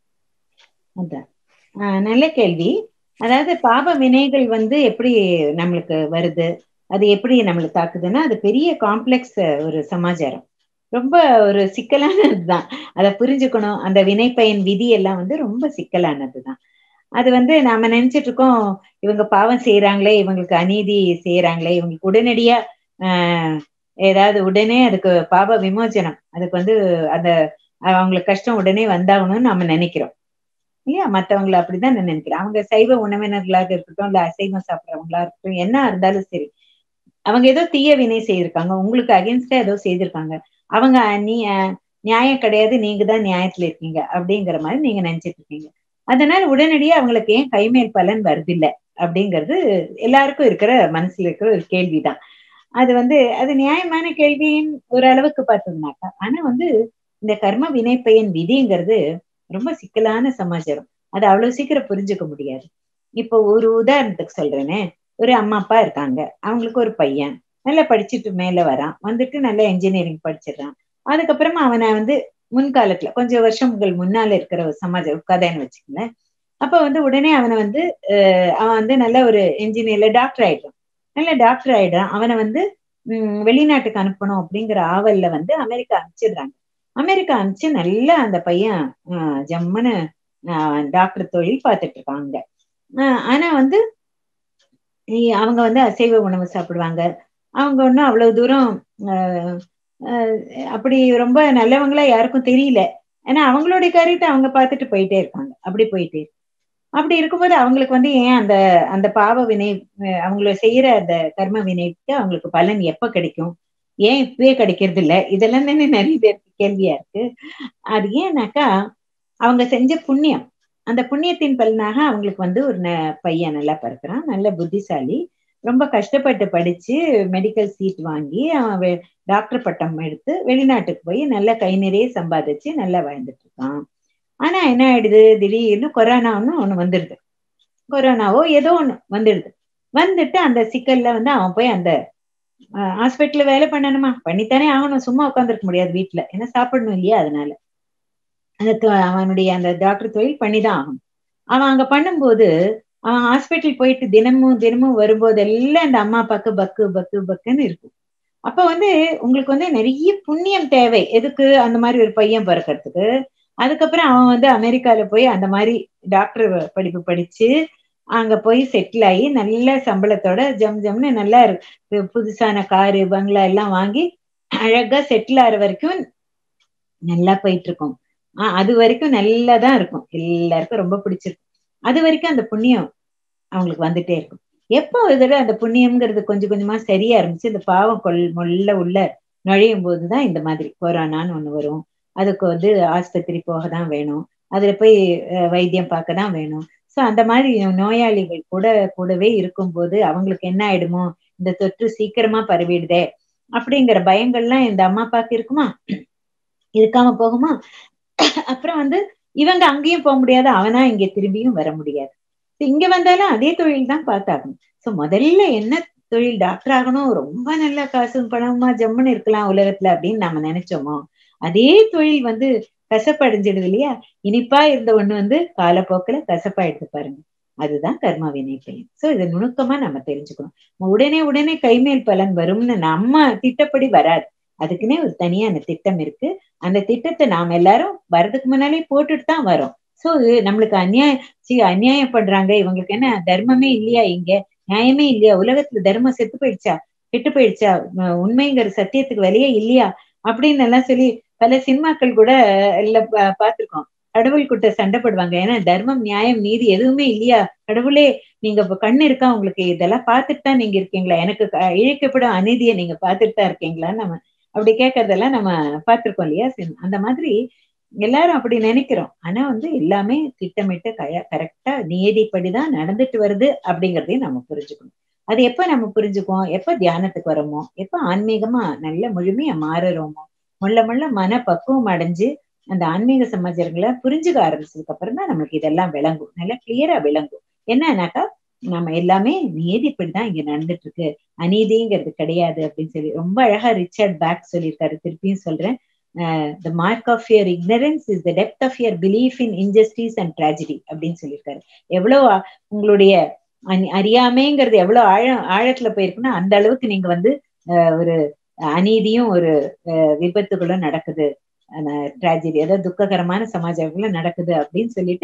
அதான் ஆஹ் நல்ல கேள்வி அதாவது பாப வினைகள் வந்து எப்படி நம்மளுக்கு வருது அது எப்படி நம்மளுக்கு தாக்குதுன்னா அது பெரிய காம்ப்ளெக்ஸ் ஒரு சமாச்சாரம் ரொம்ப ஒரு சிக்கலானதுதான் அதை புரிஞ்சுக்கணும் அந்த வினைப்பயன் விதி எல்லாம் வந்து ரொம்ப சிக்கலானதுதான் அது வந்து நாம நினைச்சிட்டு இருக்கோம் இவங்க பாவம் செய்யறாங்களே இவங்களுக்கு அநீதி செய்யறாங்களே இவங்களுக்கு உடனடியா ஆஹ் ஏதாவது உடனே அதுக்கு பாப விமோசனம் அதுக்கு வந்து அந்த அவங்களுக்கு கஷ்டம் உடனே வந்தாகணும்னு நம்ம நினைக்கிறோம் இல்லையா மத்தவங்களை அப்படிதான் நான் நினைக்கிறேன் அவங்க சைவ உணவினர்களாக இருக்கட்டும் இல்ல அசைவம் சாப்பிட்றவங்களா இருக்கட்டும் என்ன இருந்தாலும் சரி அவங்க ஏதோ தீய வினை செய்திருக்காங்க உங்களுக்கு அகேன்ஸ்டா ஏதோ செய்திருக்காங்க அவங்க நீ அஹ், நியாயம் கிடையாது நீங்க தான் நியாயத்துல இருக்கீங்க அப்படிங்கிற மாதிரி நீங்க நினைச்சிட்டு இருக்கீங்க அதனால உடனடியா அவங்களுக்கு ஏன் கைமேல் பலன் வருதில்ல அப்படிங்கிறது எல்லாருக்கும் இருக்கிற மனசுல இருக்கிற ஒரு கேள்விதான் அது வந்து அது நியாயமான கேள்வியின் ஒரு அளவுக்கு பார்த்தோம்னாக்கா ஆனா வந்து இந்த கர்ம வினைப்பயன் விதிங்கிறது ரொம்ப சிக்கலான சமாச்சாரம் அது அவ்வளவு சீக்கிரம் புரிஞ்சுக்க முடியாது இப்போ ஒரு உதாரணத்துக்கு சொல்றேனே ஒரு அம்மா அப்பா இருக்காங்க அவங்களுக்கு ஒரு பையன் நல்லா படிச்சுட்டு மேல வரான் வந்துட்டு நல்ல இன்ஜினியரிங் படிச்சிடறான் அதுக்கப்புறமா அவனை வந்து முன்காலத்துல கொஞ்சம் வருஷங்கள் முன்னால இருக்கிற ஒரு சமாஜ கதைன்னு வச்சுக்கோங்களேன் அப்ப வந்து உடனே அவனை வந்து அவன் வந்து நல்ல ஒரு இன்ஜினியர்ல டாக்டர் ஆயிடுறான் நல்ல டாக்டர் ஆயிடுறான் அவனை வந்து உம் வெளிநாட்டுக்கு அனுப்பணும் அப்படிங்கிற ஆவல்ல வந்து அமெரிக்கா அனுப்பிச்சிடுறாங்க அமெரிக்கா அனுப்பிச்சு நல்லா அந்த பையன் ஜம்முன்னு டாக்டர் தொழில் பார்த்துட்டு இருக்காங்க ஆனா வந்து அவங்க வந்து அசைவ உணவு சாப்பிடுவாங்க அவங்க ஒன்றும் அவ்வளவு தூரம் அப்படி ரொம்ப நல்லவங்களா யாருக்கும் தெரியல ஏன்னா அவங்களுடைய காரியத்தை அவங்க பார்த்துட்டு போயிட்டே இருக்காங்க அப்படி போயிட்டே அப்படி இருக்கும்போது அவங்களுக்கு வந்து ஏன் அந்த அந்த பாவ வினை அவங்கள செய்யற அந்த கர்ம வினைக்கு அவங்களுக்கு பலன் எப்ப கிடைக்கும் ஏன் இப்பவே கிடைக்கிறது இல்ல இதெல்லாம் தானே நிறைய பேருக்கு கேள்வியா இருக்கு அது ஏன்னாக்கா அவங்க செஞ்ச புண்ணியம் அந்த புண்ணியத்தின் பலனாக அவங்களுக்கு வந்து ஒரு பையன் நல்லா பிறக்கிறான் நல்ல புத்திசாலி ரொம்ப கஷ்டப்பட்டு படிச்சு மெடிக்கல் சீட் வாங்கி அவன் டாக்டர் பட்டம் எடுத்து வெளிநாட்டுக்கு போய் நல்ல கை நிறைய சம்பாதிச்சு நல்லா வாழ்ந்துட்டு இருக்கான் ஆனா என்ன ஆயிடுது திடீர்னு கொரோனான்னு ஒண்ணு வந்துடுது கொரோனாவோ ஏதோ ஒண்ணு வந்துடுது வந்துட்டு அந்த சிக்கல்ல வந்து அவன் போய் அந்த ஹாஸ்பிட்டல்ல வேலை பண்ணணுமா பண்ணித்தானே ஆகணும் சும்மா உட்காந்துருக்க முடியாது வீட்டுல ஏன்னா சாப்பிடணும் இல்லையா அதனால அந்த அவனுடைய அந்த டாக்டர் தொழில் பண்ணிதான் ஆகணும் அவன் அங்க பண்ணும்போது அவன் ஹாஸ்பிட்டல் போயிட்டு தினமும் தினமும் வரும்போது எல்லாம் இந்த அம்மா அப்பாக்கு பக்கு பக்கு பக்குன்னு இருக்கும் அப்ப வந்து உங்களுக்கு வந்து நிறைய புண்ணியம் தேவை எதுக்கு அந்த மாதிரி ஒரு பையன் பிறக்கிறதுக்கு அதுக்கப்புறம் அவன் வந்து அமெரிக்கால போய் அந்த மாதிரி டாக்டர் படிப்பு படிச்சு அங்க போய் செட்டில் ஆகி நல்ல சம்பளத்தோட ஜம் ஜம்னு நல்லா புதுசான காரு பங்களா எல்லாம் வாங்கி அழகா செட்டில் ஆகிற வரைக்கும் நல்லா போயிட்டு இருக்கும் ஆஹ் அது வரைக்கும் நல்லா தான் இருக்கும் எல்லாருக்கும் ரொம்ப பிடிச்சிருக்கும் அது வரைக்கும் அந்த புண்ணியம் அவங்களுக்கு வந்துட்டே இருக்கும் எப்போ ஒரு தடவை அந்த புண்ணியம்ங்கிறது கொஞ்சம் கொஞ்சமா சரியா இருந்துச்சு இந்த பாவம் கொள் மொல்ல உள்ள நுழையும் போதுதான் இந்த மாதிரி கொரோனான்னு ஒண்ணு வரும் அதுக்கு வந்து ஆஸ்பத்திரி போக தான் வேணும் அதுல போய் வைத்தியம் பார்க்க தான் வேணும் சோ அந்த மாதிரி நோயாளிகள் கூட கூடவே இருக்கும்போது அவங்களுக்கு என்ன ஆயிடுமோ இந்த தொற்று சீக்கிரமா பரவிடுதே அப்படிங்கிற பயங்கள்லாம் இந்த அம்மா அப்பாக்கு இருக்குமா இருக்காம போகுமா அப்புறம் வந்து இவங்க அங்கேயும் போக முடியாது அவனா இங்க திரும்பியும் வர முடியாது இங்க வந்தாலும் அதே தொழில் தான் பார்த்தாகணும் சோ முதல்ல என்ன தொழில் டாக்டர் ஆகணும் ரொம்ப நல்ல காசு பணமா ஜம்முன்னு இருக்கலாம் உலகத்துல அப்படின்னு நம்ம நினைச்சோமோ அதே தொழில் வந்து கசப்படைஞ்சிடுது இல்லையா இனிப்பா இருந்த ஒண்ணு வந்து காலப்போக்கில் கசப்பாயிடுது பாருங்க அதுதான் கர்ம வினை பயன் சோ இதை நுணுக்கமா நம்ம தெரிஞ்சுக்கணும் உடனே உடனே கைமேல் பலன் வரும்னு நம்ம திட்டப்படி வராது அதுக்குன்னே ஒரு தனியான திட்டம் இருக்கு அந்த திட்டத்தை நாம எல்லாரும் வர்றதுக்கு முன்னாலே போட்டுட்டு தான் வரோம் சோ நம்மளுக்கு அநியாயம் சி அநியாயம் பண்றாங்க இவங்களுக்கு என்ன தர்மமே இல்லையா இங்க நியாயமே இல்லையா உலகத்துல தர்மம் செத்து போயிடுச்சா கெட்டு போயிடுச்சா உண்மைங்கிற சத்தியத்துக்கு விலையே இல்லையா அப்படின்னு எல்லாம் சொல்லி பல சினிமாக்கள் கூட இல்ல பார்த்திருக்கோம் கடவுள் கிட்ட சண்டை போடுவாங்க ஏன்னா தர்மம் நியாயம் நீதி எதுவுமே இல்லையா கடவுளே நீங்க இப்ப கண்ணு இருக்கா உங்களுக்கு இதெல்லாம் பார்த்துட்டு தான் நீங்க இருக்கீங்களா எனக்கு இழைக்கப்படும் அநீதியை நீங்க பார்த்துட்டு தான் இருக்கீங்களா நம்ம அப்படி கேட்கறதெல்லாம் நம்ம பார்த்திருக்கோம் இல்லையா அந்த மாதிரி எல்லாரும் அப்படி நினைக்கிறோம் ஆனா வந்து எல்லாமே திட்டமிட்டு கய கரெக்டா நியதிப்படிதான் நடந்துட்டு வருது அப்படிங்கறதையும் நம்ம புரிஞ்சுக்கணும் அது எப்ப நம்ம புரிஞ்சுக்குவோம் எப்ப தியானத்துக்கு வரோமோ எப்ப ஆன்மீகமா நல்ல முழுமையா மாறுறோமோ முள்ள முள்ள மன பக்குவம் அடைஞ்சு அந்த ஆன்மீக சமாச்சாரங்களை புரிஞ்சுக்க ஆரம்பிச்சதுக்கு அப்புறம் தான் நம்மளுக்கு இதெல்லாம் விளங்கும் நல்லா கிளியரா விளங்கும் என்னன்னாக்கா நம்ம எல்லாமே நீதிப்படிதான் இங்க நடந்துட்டு இருக்கு அநீதிங்கிறது கிடையாது அப்படின்னு சொல்லி ரொம்ப அழகா ரிச்சர்ட் பேக் சொல்லியிருக்காரு திருப்பியும் சொல்றேன் the mark of your ignorance is the depth of your belief in injustice and tragedy அப்படின்னு சொல்லியிருக்காரு எவ்வளவு உங்களுடைய அறியாமைங்கிறது எவ்வளவு ஆழம் ஆழத்துல போயிருக்குன்னா அந்த அளவுக்கு நீங்க வந்து ஒரு அநீதியும் ஒரு விபத்துகளும் நடக்குது ட்ராஜடி அதாவது துக்ககரமான சமாஜங்களும் நடக்குது அப்படின்னு சொல்லிட்டு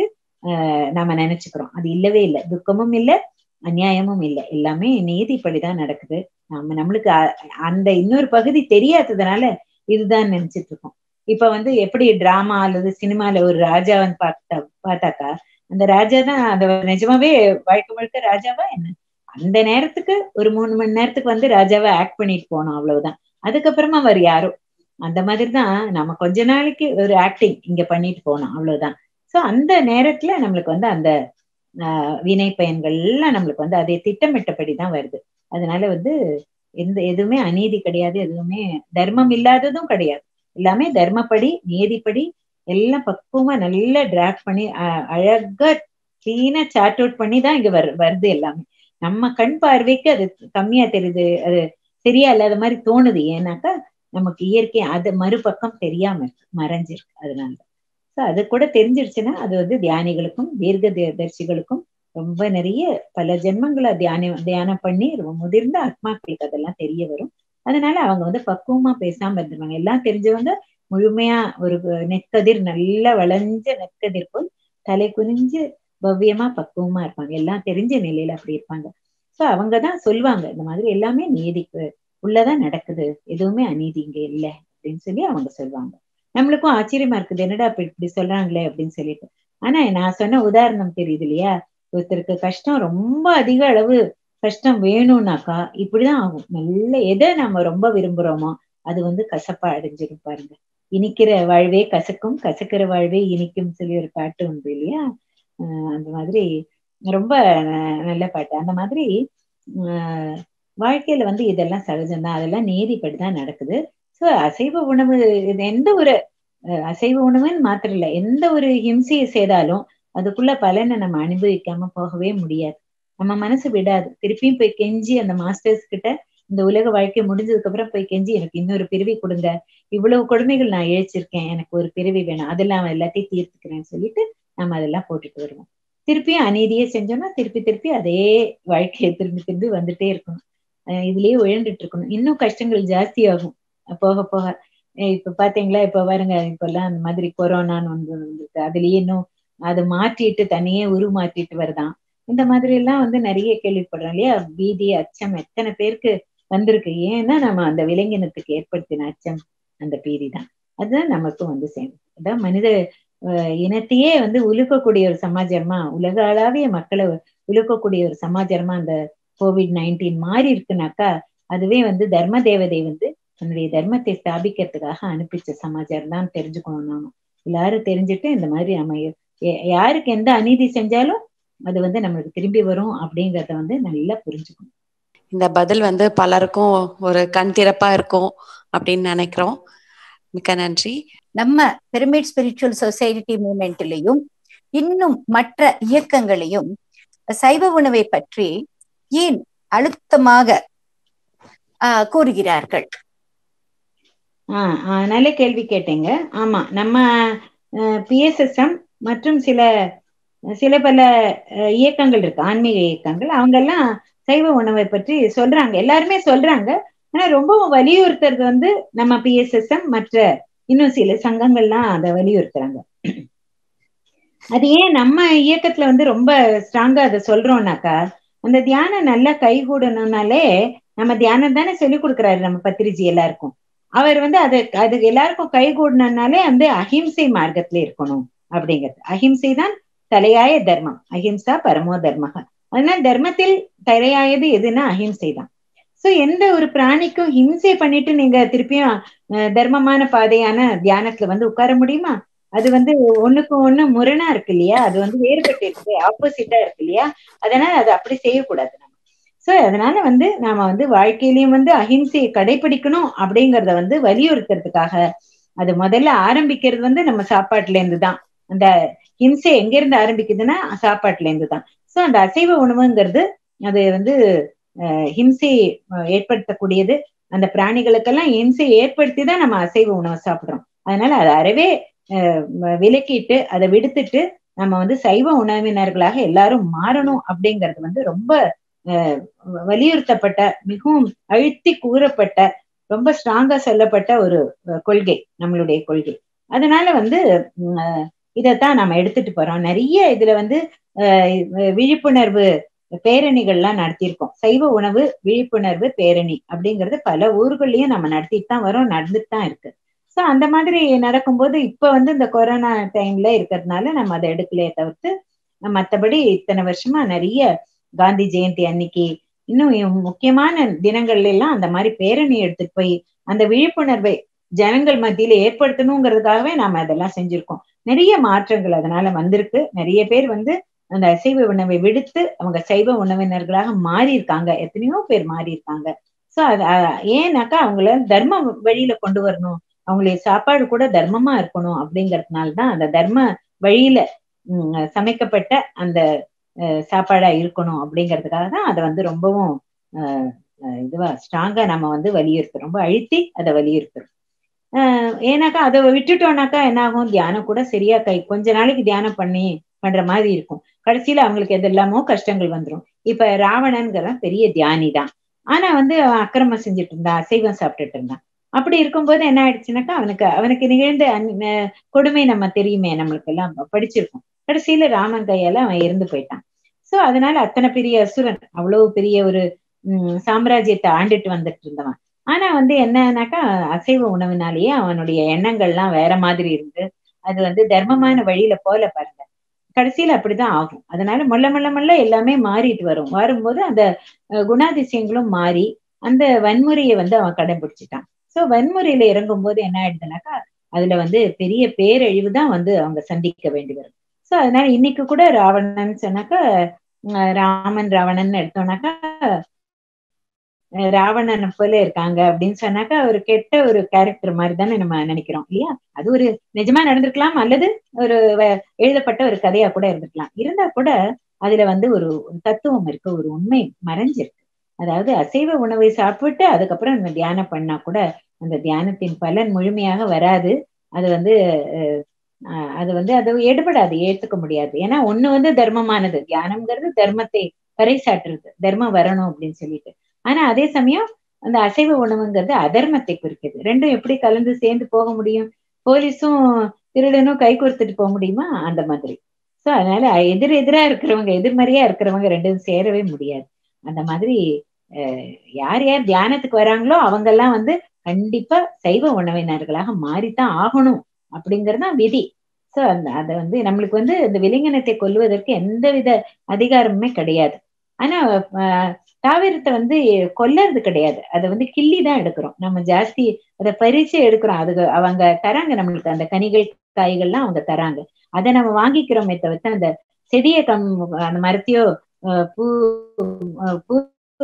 நாம நினைச்சுக்கிறோம் அது இல்லவே இல்லை துக்கமும் இல்லை அநியாயமும் இல்லை எல்லாமே நீதிப்படிதான் நடக்குது நம்ம நம்மளுக்கு அந்த இன்னொரு பகுதி தெரியாததுனால இதுதான் நினைச்சிட்டு இருக்கோம் இப்ப வந்து எப்படி டிராமா அல்லது சினிமால ஒரு ராஜாவன் பார்த்தா பார்த்தாக்கா அந்த ராஜா தான் அந்த நிஜமாவே வாழ்க்கை முழுக்க ராஜாவா என்ன அந்த நேரத்துக்கு ஒரு மூணு மணி நேரத்துக்கு வந்து ராஜாவை ஆக்ட் பண்ணிட்டு போனோம் அவ்வளவுதான் அதுக்கப்புறமா அவர் யாரோ அந்த மாதிரி தான் நம்ம கொஞ்ச நாளைக்கு ஒரு ஆக்டிங் இங்க பண்ணிட்டு போனோம் அவ்வளவுதான் சோ அந்த நேரத்துல நம்மளுக்கு வந்து அந்த ஆஹ் வினை பயன்கள் எல்லாம் நம்மளுக்கு வந்து அதை திட்டமிட்டபடி தான் வருது அதனால வந்து எந்த எதுவுமே அநீதி கிடையாது எதுவுமே தர்மம் இல்லாததும் கிடையாது எல்லாமே தர்மப்படி நீதிப்படி எல்லாம் பக்குவமா நல்லா டிராஃப்ட் பண்ணி அ- அழகா கிளீனா சார்ட் அவுட் பண்ணி தான் இங்க வரு வருது எல்லாமே நம்ம கண் பார்வைக்கு அது கம்மியா தெரியுது அது சரியா இல்லாத மாதிரி தோணுது ஏன்னாக்கா நமக்கு இயற்கை அது மறுபக்கம் தெரியாம இருக்கு மறைஞ்சிருக்கு அதனால ஸோ அது கூட தெரிஞ்சிருச்சுன்னா அது வந்து தியானிகளுக்கும் தீர்க்க தி- தரிசிகளுக்கும் ரொம்ப நிறைய பல ஜென்மங்களா தியானம் தியானம் பண்ணி ரொம்ப முதிர்ந்த ஆத்மாக்களுக்கு அதெல்லாம் தெரிய வரும் அதனால அவங்க வந்து பக்குவமா பேசாம இருந்துருவாங்க எல்லாம் தெரிஞ்சவங்க முழுமையா ஒரு நெற்கதிர் நல்லா வளைஞ்ச நெற்கதிர் போல் தலை குனிஞ்சு பவ்யமா பக்குவமா இருப்பாங்க எல்லாம் தெரிஞ்ச நிலையில அப்படி இருப்பாங்க சோ அவங்கதான் சொல்லுவாங்க இந்த மாதிரி எல்லாமே நீதிக்கு உள்ளதான் நடக்குது எதுவுமே அநீதி இங்க இல்லை அப்படின்னு சொல்லி அவங்க சொல்லுவாங்க நம்மளுக்கும் ஆச்சரியமா இருக்குது என்னடா இப்ப இப்படி சொல்றாங்களே அப்படின்னு சொல்லிட்டு ஆனா நான் சொன்ன உதாரணம் தெரியுது இல்லையா ஒருத்தருக்கு கஷ்டம் ரொம்ப அதிக அளவு கஷ்டம் வேணும்னாக்கா இப்படிதான் ஆகும் நல்ல எதை நம்ம ரொம்ப விரும்புறோமோ அது வந்து கசப்பா அடைஞ்சிரும் பாருங்க இனிக்கிற வாழ்வே கசக்கும் கசக்கிற வாழ்வே இனிக்கும் சொல்லி ஒரு பாட்டு உண்டு இல்லையா ஆஹ் அந்த மாதிரி ரொம்ப ந- நல்ல பாட்டு அந்த மாதிரி ஆஹ் வாழ்க்கையில வந்து இதெல்லாம் சகஜம்தான் அதெல்லாம் நீதிப்படிதான் நடக்குது சோ அசைவ உணவு இது எந்த ஒரு அஹ், அசைவ உணவுன்னு மாத்திரம் இல்ல எந்த ஒரு ஹிம்சையை செய்தாலும் அதுக்குள்ள பலனை நம்ம அனுபவிக்காம போகவே முடியாது நம்ம மனசு விடாது திருப்பியும் போய் கெஞ்சி அந்த மாஸ்டர்ஸ் கிட்ட இந்த உலக வாழ்க்கை முடிஞ்சதுக்கு அப்புறம் போய் கெஞ்சி எனக்கு இன்னொரு பிறவி கொடுங்க இவ்வளவு கொடுமைகள் நான் இழைச்சிருக்கேன் எனக்கு ஒரு பிறவி வேணும் அதெல்லாம் எல்லாத்தையும் தீர்த்துக்கிறேன்னு சொல்லிட்டு நம்ம அதெல்லாம் போட்டுட்டு வருவோம் திருப்பியும் அநீதியே செஞ்சோம்னா திருப்பி திருப்பி அதே வாழ்க்கையை திரும்பி திரும்பி வந்துட்டே இருக்கணும் அஹ் இதுலயே உழண்டுட்டு இருக்கணும் இன்னும் கஷ்டங்கள் ஜாஸ்தியாகும் போக போக அஹ் இப்ப பாத்தீங்களா இப்ப பாருங்க இப்ப எல்லாம் அந்த மாதிரி கொரோனான்னு வந்து வந்திருக்கு அதுலயே இன்னும் அதை மாற்றிட்டு தனியே உருமாற்றிட்டு வருதான் இந்த மாதிரி எல்லாம் வந்து நிறைய கேள்விப்படுறோம் இல்லையா பீதி அச்சம் எத்தனை பேருக்கு வந்திருக்கு ஏன்னா நம்ம அந்த விலங்கினத்துக்கு ஏற்படுத்தின அச்சம் அந்த பீதி தான் அதுதான் நமக்கும் வந்து சேர்ந்து அதான் மனித அஹ், இனத்தையே வந்து உலுக்கக்கூடிய ஒரு சமாச்சாரமா உலக அளவிய மக்களை உலுக்கக்கூடிய ஒரு சமாச்சாரமா அந்த கோவிட் நைன்டீன் மாறி இருக்குனாக்கா அதுவே வந்து தர்ம தேவதை வந்து தன்னுடைய தர்மத்தை ஸ்தாபிக்கிறதுக்காக அனுப்பிச்ச சமாச்சாரம் தான் தெரிஞ்சுக்கணும் நாம எல்லாரும் தெரிஞ்சுட்டு இந்த மாதிரி நம்ம ய- யாருக்கு எந்த அநீதி செஞ்சாலும் அது வந்து நம்மளுக்கு திரும்பி வரும் அப்படிங்கறத வந்து நல்லா புரிஞ்சுக்கணும் இந்த பதில் வந்து பலருக்கும் ஒரு கண் திறப்பா இருக்கும் அப்படின்னு நினைக்கிறோம் மிக்க நன்றி நம்ம பிரமிட் ஸ்பிரிச்சுவல் சொசைட்டி மூமெண்ட்லயும் இன்னும் மற்ற இயக்கங்களையும் சைவ உணவை பற்றி ஏன் அழுத்தமாக ஆஹ் கூறுகிறார்கள் ஆஹ் ஆஹ் நல்ல கேள்வி கேட்டீங்க ஆமா நம்ம பிஎஸ்எஸ்எம் மற்றும் சில சில பல அஹ், இயக்கங்கள் இருக்கு ஆன்மீக இயக்கங்கள் அவங்க எல்லாம் சைவ உணவை பற்றி சொல்றாங்க எல்லாருமே சொல்றாங்க ஆனா ரொம்ப வலியுறுத்துறது வந்து நம்ம பிஎஸ்எஸ்எம் மற்ற இன்னும் சில சங்கங்கள்லாம் அதை வலியுறுத்துறாங்க அது ஏன் நம்ம இயக்கத்துல வந்து ரொம்ப ஸ்ட்ராங்கா அதை சொல்றோம்னாக்கா அந்த தியானம் நல்லா கைகூடணும்னாலே நம்ம தியானம் தானே சொல்லி கொடுக்குறாரு நம்ம பத்திரிஜி எல்லாருக்கும் அவர் வந்து அது அது எல்லாருக்கும் கைகூடணும்னாலே வந்து அஹிம்சை மார்க்கத்துல இருக்கணும் அப்படிங்கிறது அஹிம்சை தான் தலையாய தர்மம் அஹிம்சா பரமோ தர்மக அதனால தர்மத்தில் தலையாயது எதுன்னா அஹிம்சை தான் சோ எந்த ஒரு பிராணிக்கும் ஹிம்சை பண்ணிட்டு நீங்க திருப்பியும் அஹ், தர்மமான பாதையான தியானத்துல வந்து உட்கார முடியுமா அது வந்து ஒண்ணுக்கு ஒண்ணு முரணா இருக்கு இல்லையா அது வந்து வேறுபட்டு இருக்கு ஆப்போசிட்டா இருக்கு இல்லையா அதனால அது அப்படி செய்யக்கூடாது நம்ம சோ அதனால வந்து நாம வந்து வாழ்க்கையிலயும் வந்து அஹிம்சையை கடைபிடிக்கணும் அப்படிங்கறத வந்து வலியுறுத்துறதுக்காக அது முதல்ல ஆரம்பிக்கிறது வந்து நம்ம சாப்பாட்டுல இருந்து தான் அந்த ஹிம்சை எங்க இருந்து ஆரம்பிக்குதுன்னா சாப்பாட்டுல இருந்து தான் சோ அந்த அசைவ உணவுங்கிறது அது வந்து அஹ், ஹிம்சை அஹ், ஏற்படுத்தக்கூடியது அந்த பிராணிகளுக்கெல்லாம் ஹிம்சை ஏற்படுத்தி தான் நம்ம அசைவ உணவை சாப்பிடுறோம் அதனால அதை அறவே அஹ், ம- விலக்கிட்டு அதை விடுத்துட்டு நம்ம வந்து சைவ உணவினர்களாக எல்லாரும் மாறணும் அப்படிங்கிறது வந்து ரொம்ப அஹ், வலியுறுத்தப்பட்ட மிகவும் அழுத்தி கூறப்பட்ட ரொம்ப ஸ்ட்ராங்கா சொல்லப்பட்ட ஒரு அஹ், கொள்கை நம்மளுடைய கொள்கை அதனால வந்து உம், அஹ், இதைத்தான் நம்ம எடுத்துட்டு போறோம் நிறைய இதுல வந்து அஹ், விழிப்புணர்வு பேரணிகள்லாம் நடத்தியிருக்கோம் சைவ உணவு விழிப்புணர்வு பேரணி அப்படிங்கறது பல ஊர்கள்லயும் நம்ம நடத்திட்டு தான் வரோம் நடந்துட்டு தான் இருக்கு சோ அந்த மாதிரி நடக்கும்போது இப்ப வந்து இந்த கொரோனா டைம்ல இருக்கிறதுனால நம்ம அதை எடுக்கலையே தவிர்த்து மத்தபடி இத்தனை வருஷமா நிறைய காந்தி ஜெயந்தி அன்னைக்கு இன்னும் இ- முக்கியமான தினங்கள்ல எல்லாம் அந்த மாதிரி பேரணி எடுத்துட்டு போய் அந்த விழிப்புணர்வை ஜனங்கள் மத்தியில ஏற்படுத்தணுங்கிறதுக்காகவே நாம அதெல்லாம் செஞ்சிருக்கோம் நிறைய மாற்றங்கள் அதனால வந்திருக்கு நிறைய பேர் வந்து அந்த அசைவ உணவை விடுத்து அவங்க சைவ உணவினர்களாக மாறி இருக்காங்க எத்தனையோ பேர் மாறி இருக்காங்க சோ அது அஹ், ஏன்னாக்கா அவங்கள தர்ம வழியில கொண்டு வரணும் அவங்களுடைய சாப்பாடு கூட தர்மமா இருக்கணும் அப்படிங்கறதுனால தான் அந்த தர்ம வழியில உம், சமைக்கப்பட்ட அந்த அஹ், சாப்பாடா இருக்கணும் அப்படிங்கிறதுக்காக தான் அதை வந்து ரொம்பவும் அஹ், அஹ், இதுவா ஸ்ட்ராங்கா நம்ம வந்து வலியுறுத்துறோம் ரொம்ப அழுத்தி அதை வலியுறுத்துறோம் ஆஹ் ஏன்னாக்கா அதை விட்டுட்டோம்னாக்கா என்ன ஆகும் தியானம் கூட சரியா கை கொஞ்ச நாளைக்கு தியானம் பண்ணி பண்ற மாதிரி இருக்கும் கடைசியில அவங்களுக்கு எதெல்லாமோ கஷ்டங்கள் வந்துரும் இப்ப ராவணன்கிறவன் பெரிய தியானி தான் ஆனா வந்து அவன் அக்கிரமம் செஞ்சுட்டு இருந்தான் அசைவம் சாப்பிட்டுட்டு இருந்தான் அப்படி இருக்கும்போது என்ன ஆயிடுச்சுனாக்கா அவனுக்கு அவனுக்கு நிகழ்ந்த அந்~ அஹ் கொடுமை நம்ம தெரியுமே நம்மளுக்கு எல்லாம் படிச்சிருக்கோம் கடைசியில ராமன் கையால அவன் இறந்து போயிட்டான் சோ அதனால அத்தனை பெரிய அசுரன் அவ்வளவு பெரிய ஒரு உம் சாம்ராஜ்யத்தை ஆண்டுட்டு வந்துட்டு இருந்தவன் ஆனா வந்து என்னன்னாக்கா அசைவ உணவினாலேயே அவனுடைய எண்ணங்கள்லாம் வேற மாதிரி இருந்து அது வந்து தர்மமான வழியில போல பாருங்க கடைசியில அப்படிதான் ஆகும் அதனால மொல்ல மொல்ல மொல்ல எல்லாமே மாறிட்டு வரும் வரும்போது அந்த அஹ், குணாதிசயங்களும் மாறி அந்த வன்முறையை வந்து அவன் கடைபிடிச்சிட்டான் சோ வன்முறையில இறங்கும் போது என்ன ஆயிடுதுனாக்கா அதுல வந்து பெரிய பேரழிவு தான் வந்து அவங்க சந்திக்க வேண்டி வரும் சோ அதனால இன்னைக்கு கூட ராவணன் சொன்னாக்கா அஹ், ராமன் ராவணன் எடுத்தோம்னாக்கா அஹ் ராவணனை போல இருக்காங்க அப்படின்னு சொன்னாக்கா ஒரு கெட்ட ஒரு கேரக்டர் மாதிரி தானே நம்ம நினைக்கிறோம் இல்லையா அது ஒரு நிஜமா நடந்திருக்கலாம் அல்லது ஒரு வ- எழுதப்பட்ட ஒரு கதையா கூட இருந்திருக்கலாம் இருந்தா கூட அதுல வந்து ஒரு ஒரு தத்துவம் இருக்கு ஒரு உண்மை மறைஞ்சிருக்கு அதாவது அசைவ உணவை சாப்பிட்டு அதுக்கப்புறம் நம்ம தியானம் பண்ணா கூட அந்த தியானத்தின் பலன் முழுமையாக வராது அது வந்து அஹ், அஹ், அது வந்து அது எடுபடாது ஏத்துக்க முடியாது ஏன்னா ஒண்ணு வந்து தர்மமானது தியானம்ங்கிறது தர்மத்தை பறைசாற்றுறது தர்மம் வரணும் அப்படின்னு சொல்லிட்டு ஆனா அதே சமயம் அந்த அசைவ உணவுங்கிறது அதர்மத்தை குறிக்குது ரெண்டும் எப்படி கலந்து சேர்ந்து போக முடியும் போலீஸும் திருடனும் கை கோர்த்துட்டு போக முடியுமா அந்த மாதிரி சோ அதனால எதிர் எதிரா இருக்கிறவங்க எதிர்மறையா இருக்கிறவங்க ரெண்டும் சேரவே முடியாது அந்த மாதிரி அஹ், யார் யார் தியானத்துக்கு வராங்களோ அவங்க எல்லாம் வந்து கண்டிப்பா சைவ உணவினர்களாக மாறித்தான் ஆகணும் அப்படிங்கறதுதான் விதி சோ அந்த அதை வந்து நம்மளுக்கு வந்து இந்த விலங்கினத்தை கொல்வதற்கு எந்தவித அதிகாரமுமே கிடையாது ஆனா அஹ், தாவரத்தை வந்து கொல்லறது கிடையாது அதை வந்து கிள்ளி தான் எடுக்கிறோம் நம்ம ஜாஸ்தி அதை பறிச்சு எடுக்கிறோம் அது அவங்க தராங்க நம்மளுக்கு அந்த கனிகள் காய்கள்லாம் அவங்க தராங்க அதை நம்ம வாங்கிக்கிறோமே தவிர்த்து அந்த செடியை கம் அந்த மரத்தையோ அஹ், பூ அஹ், பூ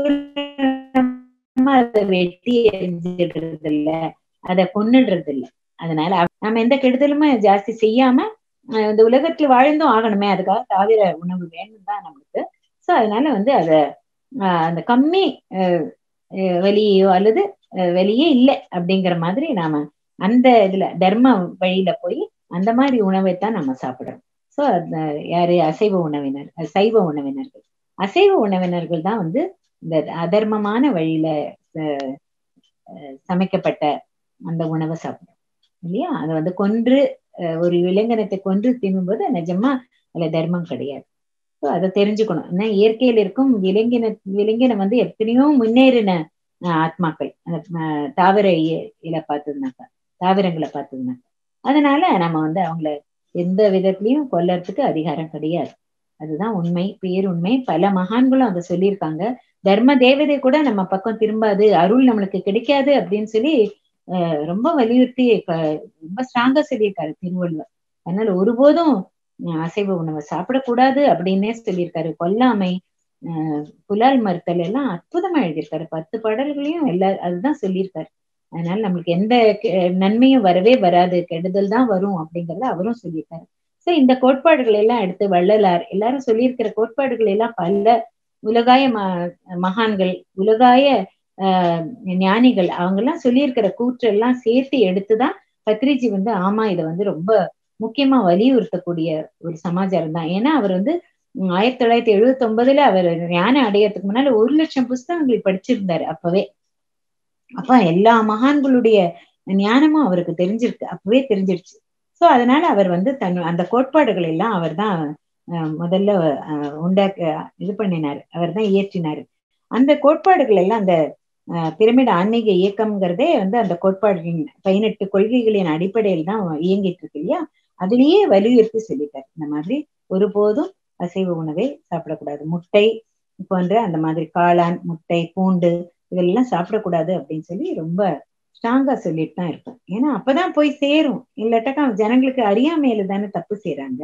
நம்ம அதை வெட்டி எரிஞ்சிடுறது இல்ல அதை கொன்னுடுறது இல்ல அதனால அவ- நம்ம எந்த கெடுதலுமே ஜாஸ்தி செய்யாம அஹ், இந்த உலகத்துல வாழ்ந்தும் ஆகணுமே அதுக்காக தாவர உணவு வேணும் தான் நம்மளுக்கு சோ அதனால வந்து அத ஆஹ் அந்த கம்மி அஹ், அஹ், வெளியோ அல்லது அஹ், வெளியே இல்லை அப்படிங்கிற மாதிரி நாம அந்த இதுல தர்ம வழியில போய் அந்த மாதிரி உணவை தான் நம்ம சாப்பிடுறோம் சோ யாரு அசைவ உணவினர் அஹ், சைவ உணவினர்கள் அசைவ உணவினர்கள் தான் வந்து இந்த அதர்மமான வழியில அஹ், அஹ், சமைக்கப்பட்ட அந்த உணவை சாப்பிடுறோம் இல்லையா அதை வந்து கொன்று அஹ், ஒரு விலங்கினத்தை கொன்று தின்னும்போது நிஜமா அதுல தர்மம் கிடையாது ஸோ அதை தெரிஞ்சுக்கணும் ஏன்னா இயற்கையில் இருக்கும் விலங்கின விலங்கினம் வந்து எத்தனையோ முன்னேறின அஹ், ஆத்மாக்கள் அந்த அஹ், தாவர இய- இல பார்த்ததுனாக்கா தாவரங்களை பார்த்ததுனாக்கா அதனால நம்ம வந்து அவங்கள எந்த விதத்திலையும் கொல்லறதுக்கு அதிகாரம் கிடையாது அதுதான் உண்மை பேருண்மை பல மகான்களும் அதை சொல்லியிருக்காங்க தர்ம தேவதை கூட நம்ம பக்கம் திரும்பாது அருள் நம்மளுக்கு கிடைக்காது அப்படின்னு சொல்லி அஹ், ரொம்ப வலியுறுத்தி க- ரொம்ப ஸ்ட்ராங்கா சொல்லியிருக்காரு திருவள்ளுவர் அதனால ஒருபோதும் அஹ், அசைவ உணவை சாப்பிடக்கூடாது அப்படின்னே சொல்லியிருக்காரு கொல்லாமை அஹ், புலால் மறுத்தல் எல்லாம் அற்புதமா எழுதியிருக்காரு பத்து பாடல்களையும் எல்லா அதுதான் சொல்லியிருக்காரு அதனால நம்மளுக்கு எந்த கெ- நன்மையும் வரவே வராது கெடுதல் தான் வரும் அப்படிங்கறத அவரும் சொல்லியிருக்காரு சோ இந்த கோட்பாடுகள் எல்லாம் எடுத்து வள்ளலார் எல்லாரும் சொல்லியிருக்கிற கோட்பாடுகள் எல்லாம் பல உலகாய ம மகான்கள் உலகாய ஆஹ் ஞானிகள் அவங்க எல்லாம் சொல்லியிருக்கிற கூற்றெல்லாம் சேர்த்து எடுத்துதான் பத்ரிஜி வந்து ஆமா இதை வந்து ரொம்ப முக்கியமா வலியுறுத்தக்கூடிய ஒரு சமாச்சாரம் தான் ஏன்னா அவர் வந்து உம், ஆயிரத்தி தொள்ளாயிரத்தி எழுபத்தி ஒன்பதுல அவர் ஞானம் அடையறதுக்கு முன்னால ஒரு லட்சம் புஸ்தகங்கள் படிச்சிருந்தாரு அப்பவே அப்ப எல்லா மகான்களுடைய ஞானமும் அவருக்கு தெரிஞ்சிருக்கு அப்பவே தெரிஞ்சிருச்சு சோ அதனால அவர் வந்து தன் அந்த கோட்பாடுகள் எல்லாம் அவர் தான் முதல்ல அஹ், உண்டாக்க இது பண்ணினாரு அவர் தான் இயற்றினாரு அந்த கோட்பாடுகள் எல்லாம் அந்த அஹ், பிரமிட் ஆன்மீக இயக்கம்ங்கிறதே வந்து அந்த கோட்பாடுகளின் பதினெட்டு கொள்கைகளின் அடிப்படையில் தான் இயங்கிட்டு இருக்கு இல்லையா அதுலயே வலியுறுத்தி சொல்லிட்டாரு இந்த மாதிரி ஒருபோதும் அசைவ உணவை சாப்பிடக்கூடாது முட்டை போன்ற அந்த மாதிரி காளான் முட்டை பூண்டு இதெல்லாம் சாப்பிடக்கூடாது அப்படின்னு சொல்லி ரொம்ப ஸ்ட்ராங்கா சொல்லிட்டு தான் இருக்கும் ஏன்னா அப்பதான் போய் சேரும் இல்லாட்டாக்கா ஜனங்களுக்கு அறியாமையில தானே தப்பு செய்யறாங்க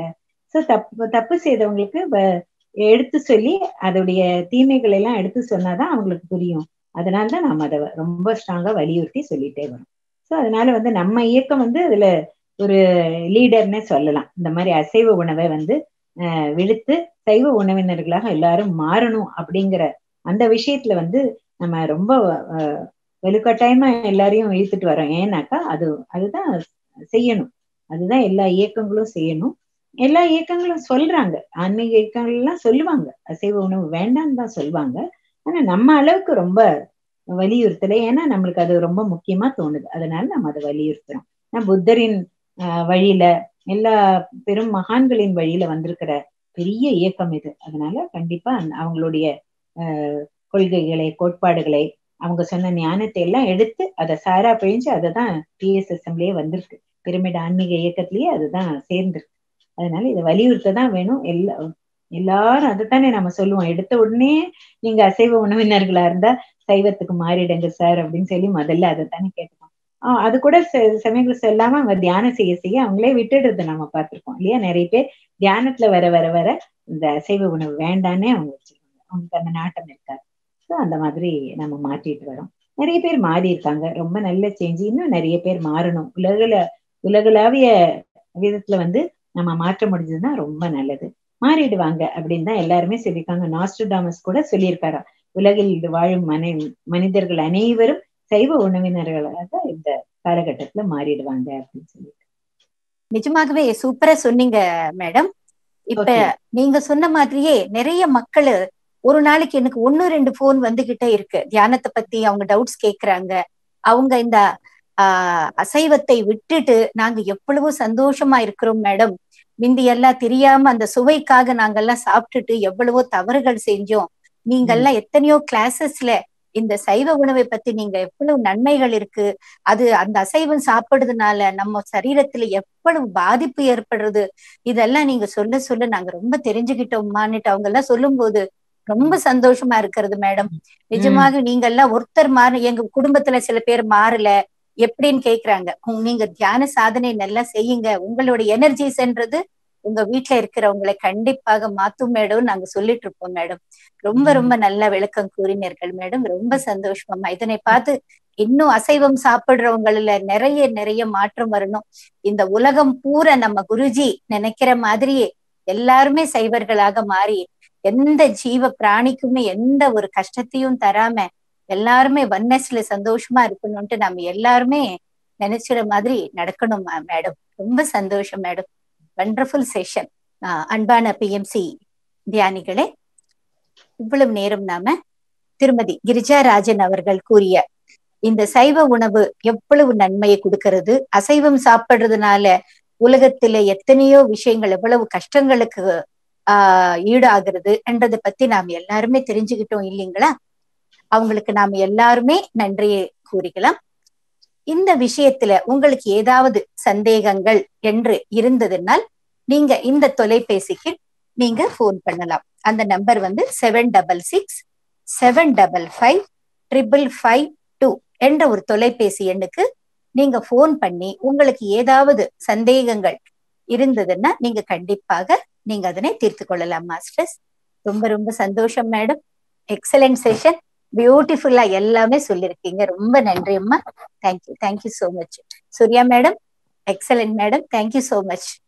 சோ தப்பு தப்பு செய்தவங்களுக்கு வ- எடுத்து சொல்லி அதோடைய தீமைகள் எல்லாம் எடுத்து சொன்னாதான் அவங்களுக்கு புரியும் அதனாலதான் நாம அதை ரொம்ப ஸ்ட்ராங்கா வலியுறுத்தி சொல்லிட்டே வரோம் சோ அதனால வந்து நம்ம இயக்கம் வந்து அதுல ஒரு லீடர்னே சொல்லலாம் இந்த மாதிரி அசைவ உணவை வந்து அஹ், விடுத்து சைவ உணவினர்களாக எல்லாரும் மாறணும் அப்படிங்கிற அந்த விஷயத்துல வந்து நம்ம ரொம்ப அஹ், வலுக்கட்டாயமா எல்லாரையும் இழுத்துட்டு வரோம் ஏன்னாக்கா அது அதுதான் செய்யணும் அதுதான் எல்லா இயக்கங்களும் செய்யணும் எல்லா இயக்கங்களும் சொல்றாங்க ஆன்மீக இயக்கங்கள் எல்லாம் சொல்லுவாங்க அசைவ உணவு வேண்டாம்னு தான் சொல்லுவாங்க ஆனா நம்ம அளவுக்கு ரொம்ப வலியுறுத்தல ஏன்னா நம்மளுக்கு அது ரொம்ப முக்கியமா தோணுது அதனால நம்ம அதை வலியுறுத்துறோம் ஆனா புத்தரின் ஆஹ், வழியில எல்லா பெரும் மகான்களின் வழியில வந்திருக்கிற பெரிய இயக்கம் இது அதனால கண்டிப்பா அந்த- அவங்களுடைய ஆஹ், கொள்கைகளை கோட்பாடுகளை அவங்க சொன்ன ஞானத்தை எல்லாம் எடுத்து அதை சாரா பிழிஞ்சு அதை தான் டிஎஸ்எஸ்எம்லயே வந்திருக்கு பிரமிட் ஆன்மீக இயக்கத்திலேயே அதுதான் சேர்ந்திருக்கு அதனால இதை வலியுறுத்த தான் வேணும் எல்லா எல்லாரும் அதைத்தானே நம்ம சொல்லுவோம் எடுத்த உடனே நீங்க அசைவ உணவினர்களா இருந்தா சைவத்துக்கு மாறிடுங்க சார் அப்படின்னு சொல்லி முதல்ல அதைத்தானே கேட்டுக்கோம் ஆஹ் அது கூட ச- சமயங்கள் சொல்லாம அவங்க தியானம் செய்ய செய்ய அவங்களே விட்டுடுறது நம்ம பார்த்திருக்கோம் இல்லையா நிறைய பேர் தியானத்துல வர வர வர இந்த அசைவ உணவு வேண்டான்னே அவங்க வச்சிருக்காங்க அவங்களுக்கு அந்த நாட்டம் இருக்காது ஸோ அந்த மாதிரி நம்ம மாற்றிட்டு வரோம் நிறைய பேர் மாறி இருக்காங்க ரொம்ப நல்ல சேஞ்ச் இன்னும் நிறைய பேர் மாறணும் உலகில உலகளாவிய விதத்துல வந்து நம்ம மாற்ற முடிஞ்சதுன்னா ரொம்ப நல்லது மாறிடுவாங்க அப்படின்னு தான் எல்லாருமே சொல்லியிருக்காங்க நாஸ்ட்ரடாமஸ் கூட சொல்லியிருக்காராம் உலகில் வாழும் மனி மனிதர்கள் அனைவரும் சைவ உணவினர்களாக இந்த காலகட்டத்துல மாறிடுவாங்க அப்படின்னு சொல்லி நிஜமாகவே சூப்பரா சொன்னீங்க மேடம் இப்ப Okay. நீங்க சொன்ன மாதிரியே நிறைய மக்கள் ஒரு நாளைக்கு எனக்கு ஒன்னு ரெண்டு போன் வந்துகிட்டே இருக்கு தியானத்தை பத்தி அவங்க டவுட்ஸ் கேக்குறாங்க அவங்க இந்த ஆஹ் அசைவத்தை விட்டுட்டு நாங்க எவ்வளவு சந்தோஷமா இருக்கிறோம் மேடம் மிந்தி எல்லாம் தெரியாம அந்த சுவைக்காக நாங்கெல்லாம் சாப்பிட்டுட்டு எவ்வளவோ தவறுகள் செஞ்சோம் நீங்கெல்லாம் எத்தனையோ கிளாஸஸ்ல இந்த சைவ உணவை பத்தி நீங்க எவ்வளவு நன்மைகள் இருக்கு அது அந்த அசைவம் சாப்பிடுறதுனால நம்ம சரீரத்துல எவ்வளவு பாதிப்பு ஏற்படுறது இதெல்லாம் நீங்க சொல்ல சொல்ல நாங்க ரொம்ப தெரிஞ்சுக்கிட்டோம்மான்னுட்டு அவங்க எல்லாம் சொல்லும் போது ரொம்ப சந்தோஷமா இருக்கிறது மேடம் நிஜமாக நீங்க எல்லாம் ஒருத்தர் மாற எங்க குடும்பத்துல சில பேர் மாறல எப்படின்னு கேக்குறாங்க உங்க- நீங்க தியான சாதனை நல்லா செய்யுங்க உங்களோட எனர்ஜிஸ்ன்றது உங்க வீட்டுல இருக்கிறவங்களை கண்டிப்பாக மாத்தும் மேடம் நாங்க சொல்லிட்டு இருப்போம் மேடம் ரொம்ப ரொம்ப நல்ல விளக்கம் கூறினீர்கள் மேடம் ரொம்ப சந்தோஷமா இதனை பார்த்து இன்னும் அசைவம் சாப்பிடுறவங்கள நிறைய நிறைய மாற்றம் வரணும் இந்த உலகம் பூரா நம்ம குருஜி நினைக்கிற மாதிரியே எல்லாருமே சைவர்களாக மாறி எந்த ஜீவ பிராணிக்குமே எந்த ஒரு கஷ்டத்தையும் தராம எல்லாருமே ஒன்னஸ்ல சந்தோஷமா இருக்கணும்ட்டு நம்ம எல்லாருமே நினைச்சிற மாதிரி நடக்கணும் மேடம் ரொம்ப சந்தோஷம் மேடம் வண்டர்ஃபுல் செஷன் அன்பான பிஎம்சி தியானிகளே இவ்வளவு நேரம் நாம திருமதி கிரிஜாராஜன் அவர்கள் கூறிய இந்த சைவ உணவு எவ்வளவு நன்மையை கொடுக்கிறது அசைவம் சாப்பிடுறதுனால உலகத்துல எத்தனையோ விஷயங்கள் எவ்வளவு கஷ்டங்களுக்கு ஆஹ் ஈடாகிறது என்றதை பத்தி நாம் எல்லாருமே தெரிஞ்சுக்கிட்டோம் இல்லைங்களா அவங்களுக்கு நாம எல்லாருமே நன்றியை கூறிக்கலாம் இந்த விஷயத்துல உங்களுக்கு ஏதாவது சந்தேகங்கள் என்று இருந்ததுனால் நீங்க இந்த தொலைபேசிக்கு நீங்க போன் பண்ணலாம் அந்த நம்பர் வந்து seven double six seven double five triple five two என்ற ஒரு தொலைபேசி எண்ணுக்கு நீங்க போன் பண்ணி உங்களுக்கு ஏதாவது சந்தேகங்கள் இருந்ததுன்னா நீங்க கண்டிப்பாக நீங்க அதனை தீர்த்து கொள்ளலாம் மாஸ்டர்ஸ் ரொம்ப ரொம்ப சந்தோஷம் மேடம் எக்ஸலண்ட் செஷன் பியூட்டிஃபுல்லா எல்லாமே சொல்லிருக்கீங்க ரொம்ப நன்றி அம்மா thank you thank you so much Surya madam excellent madam thank you so much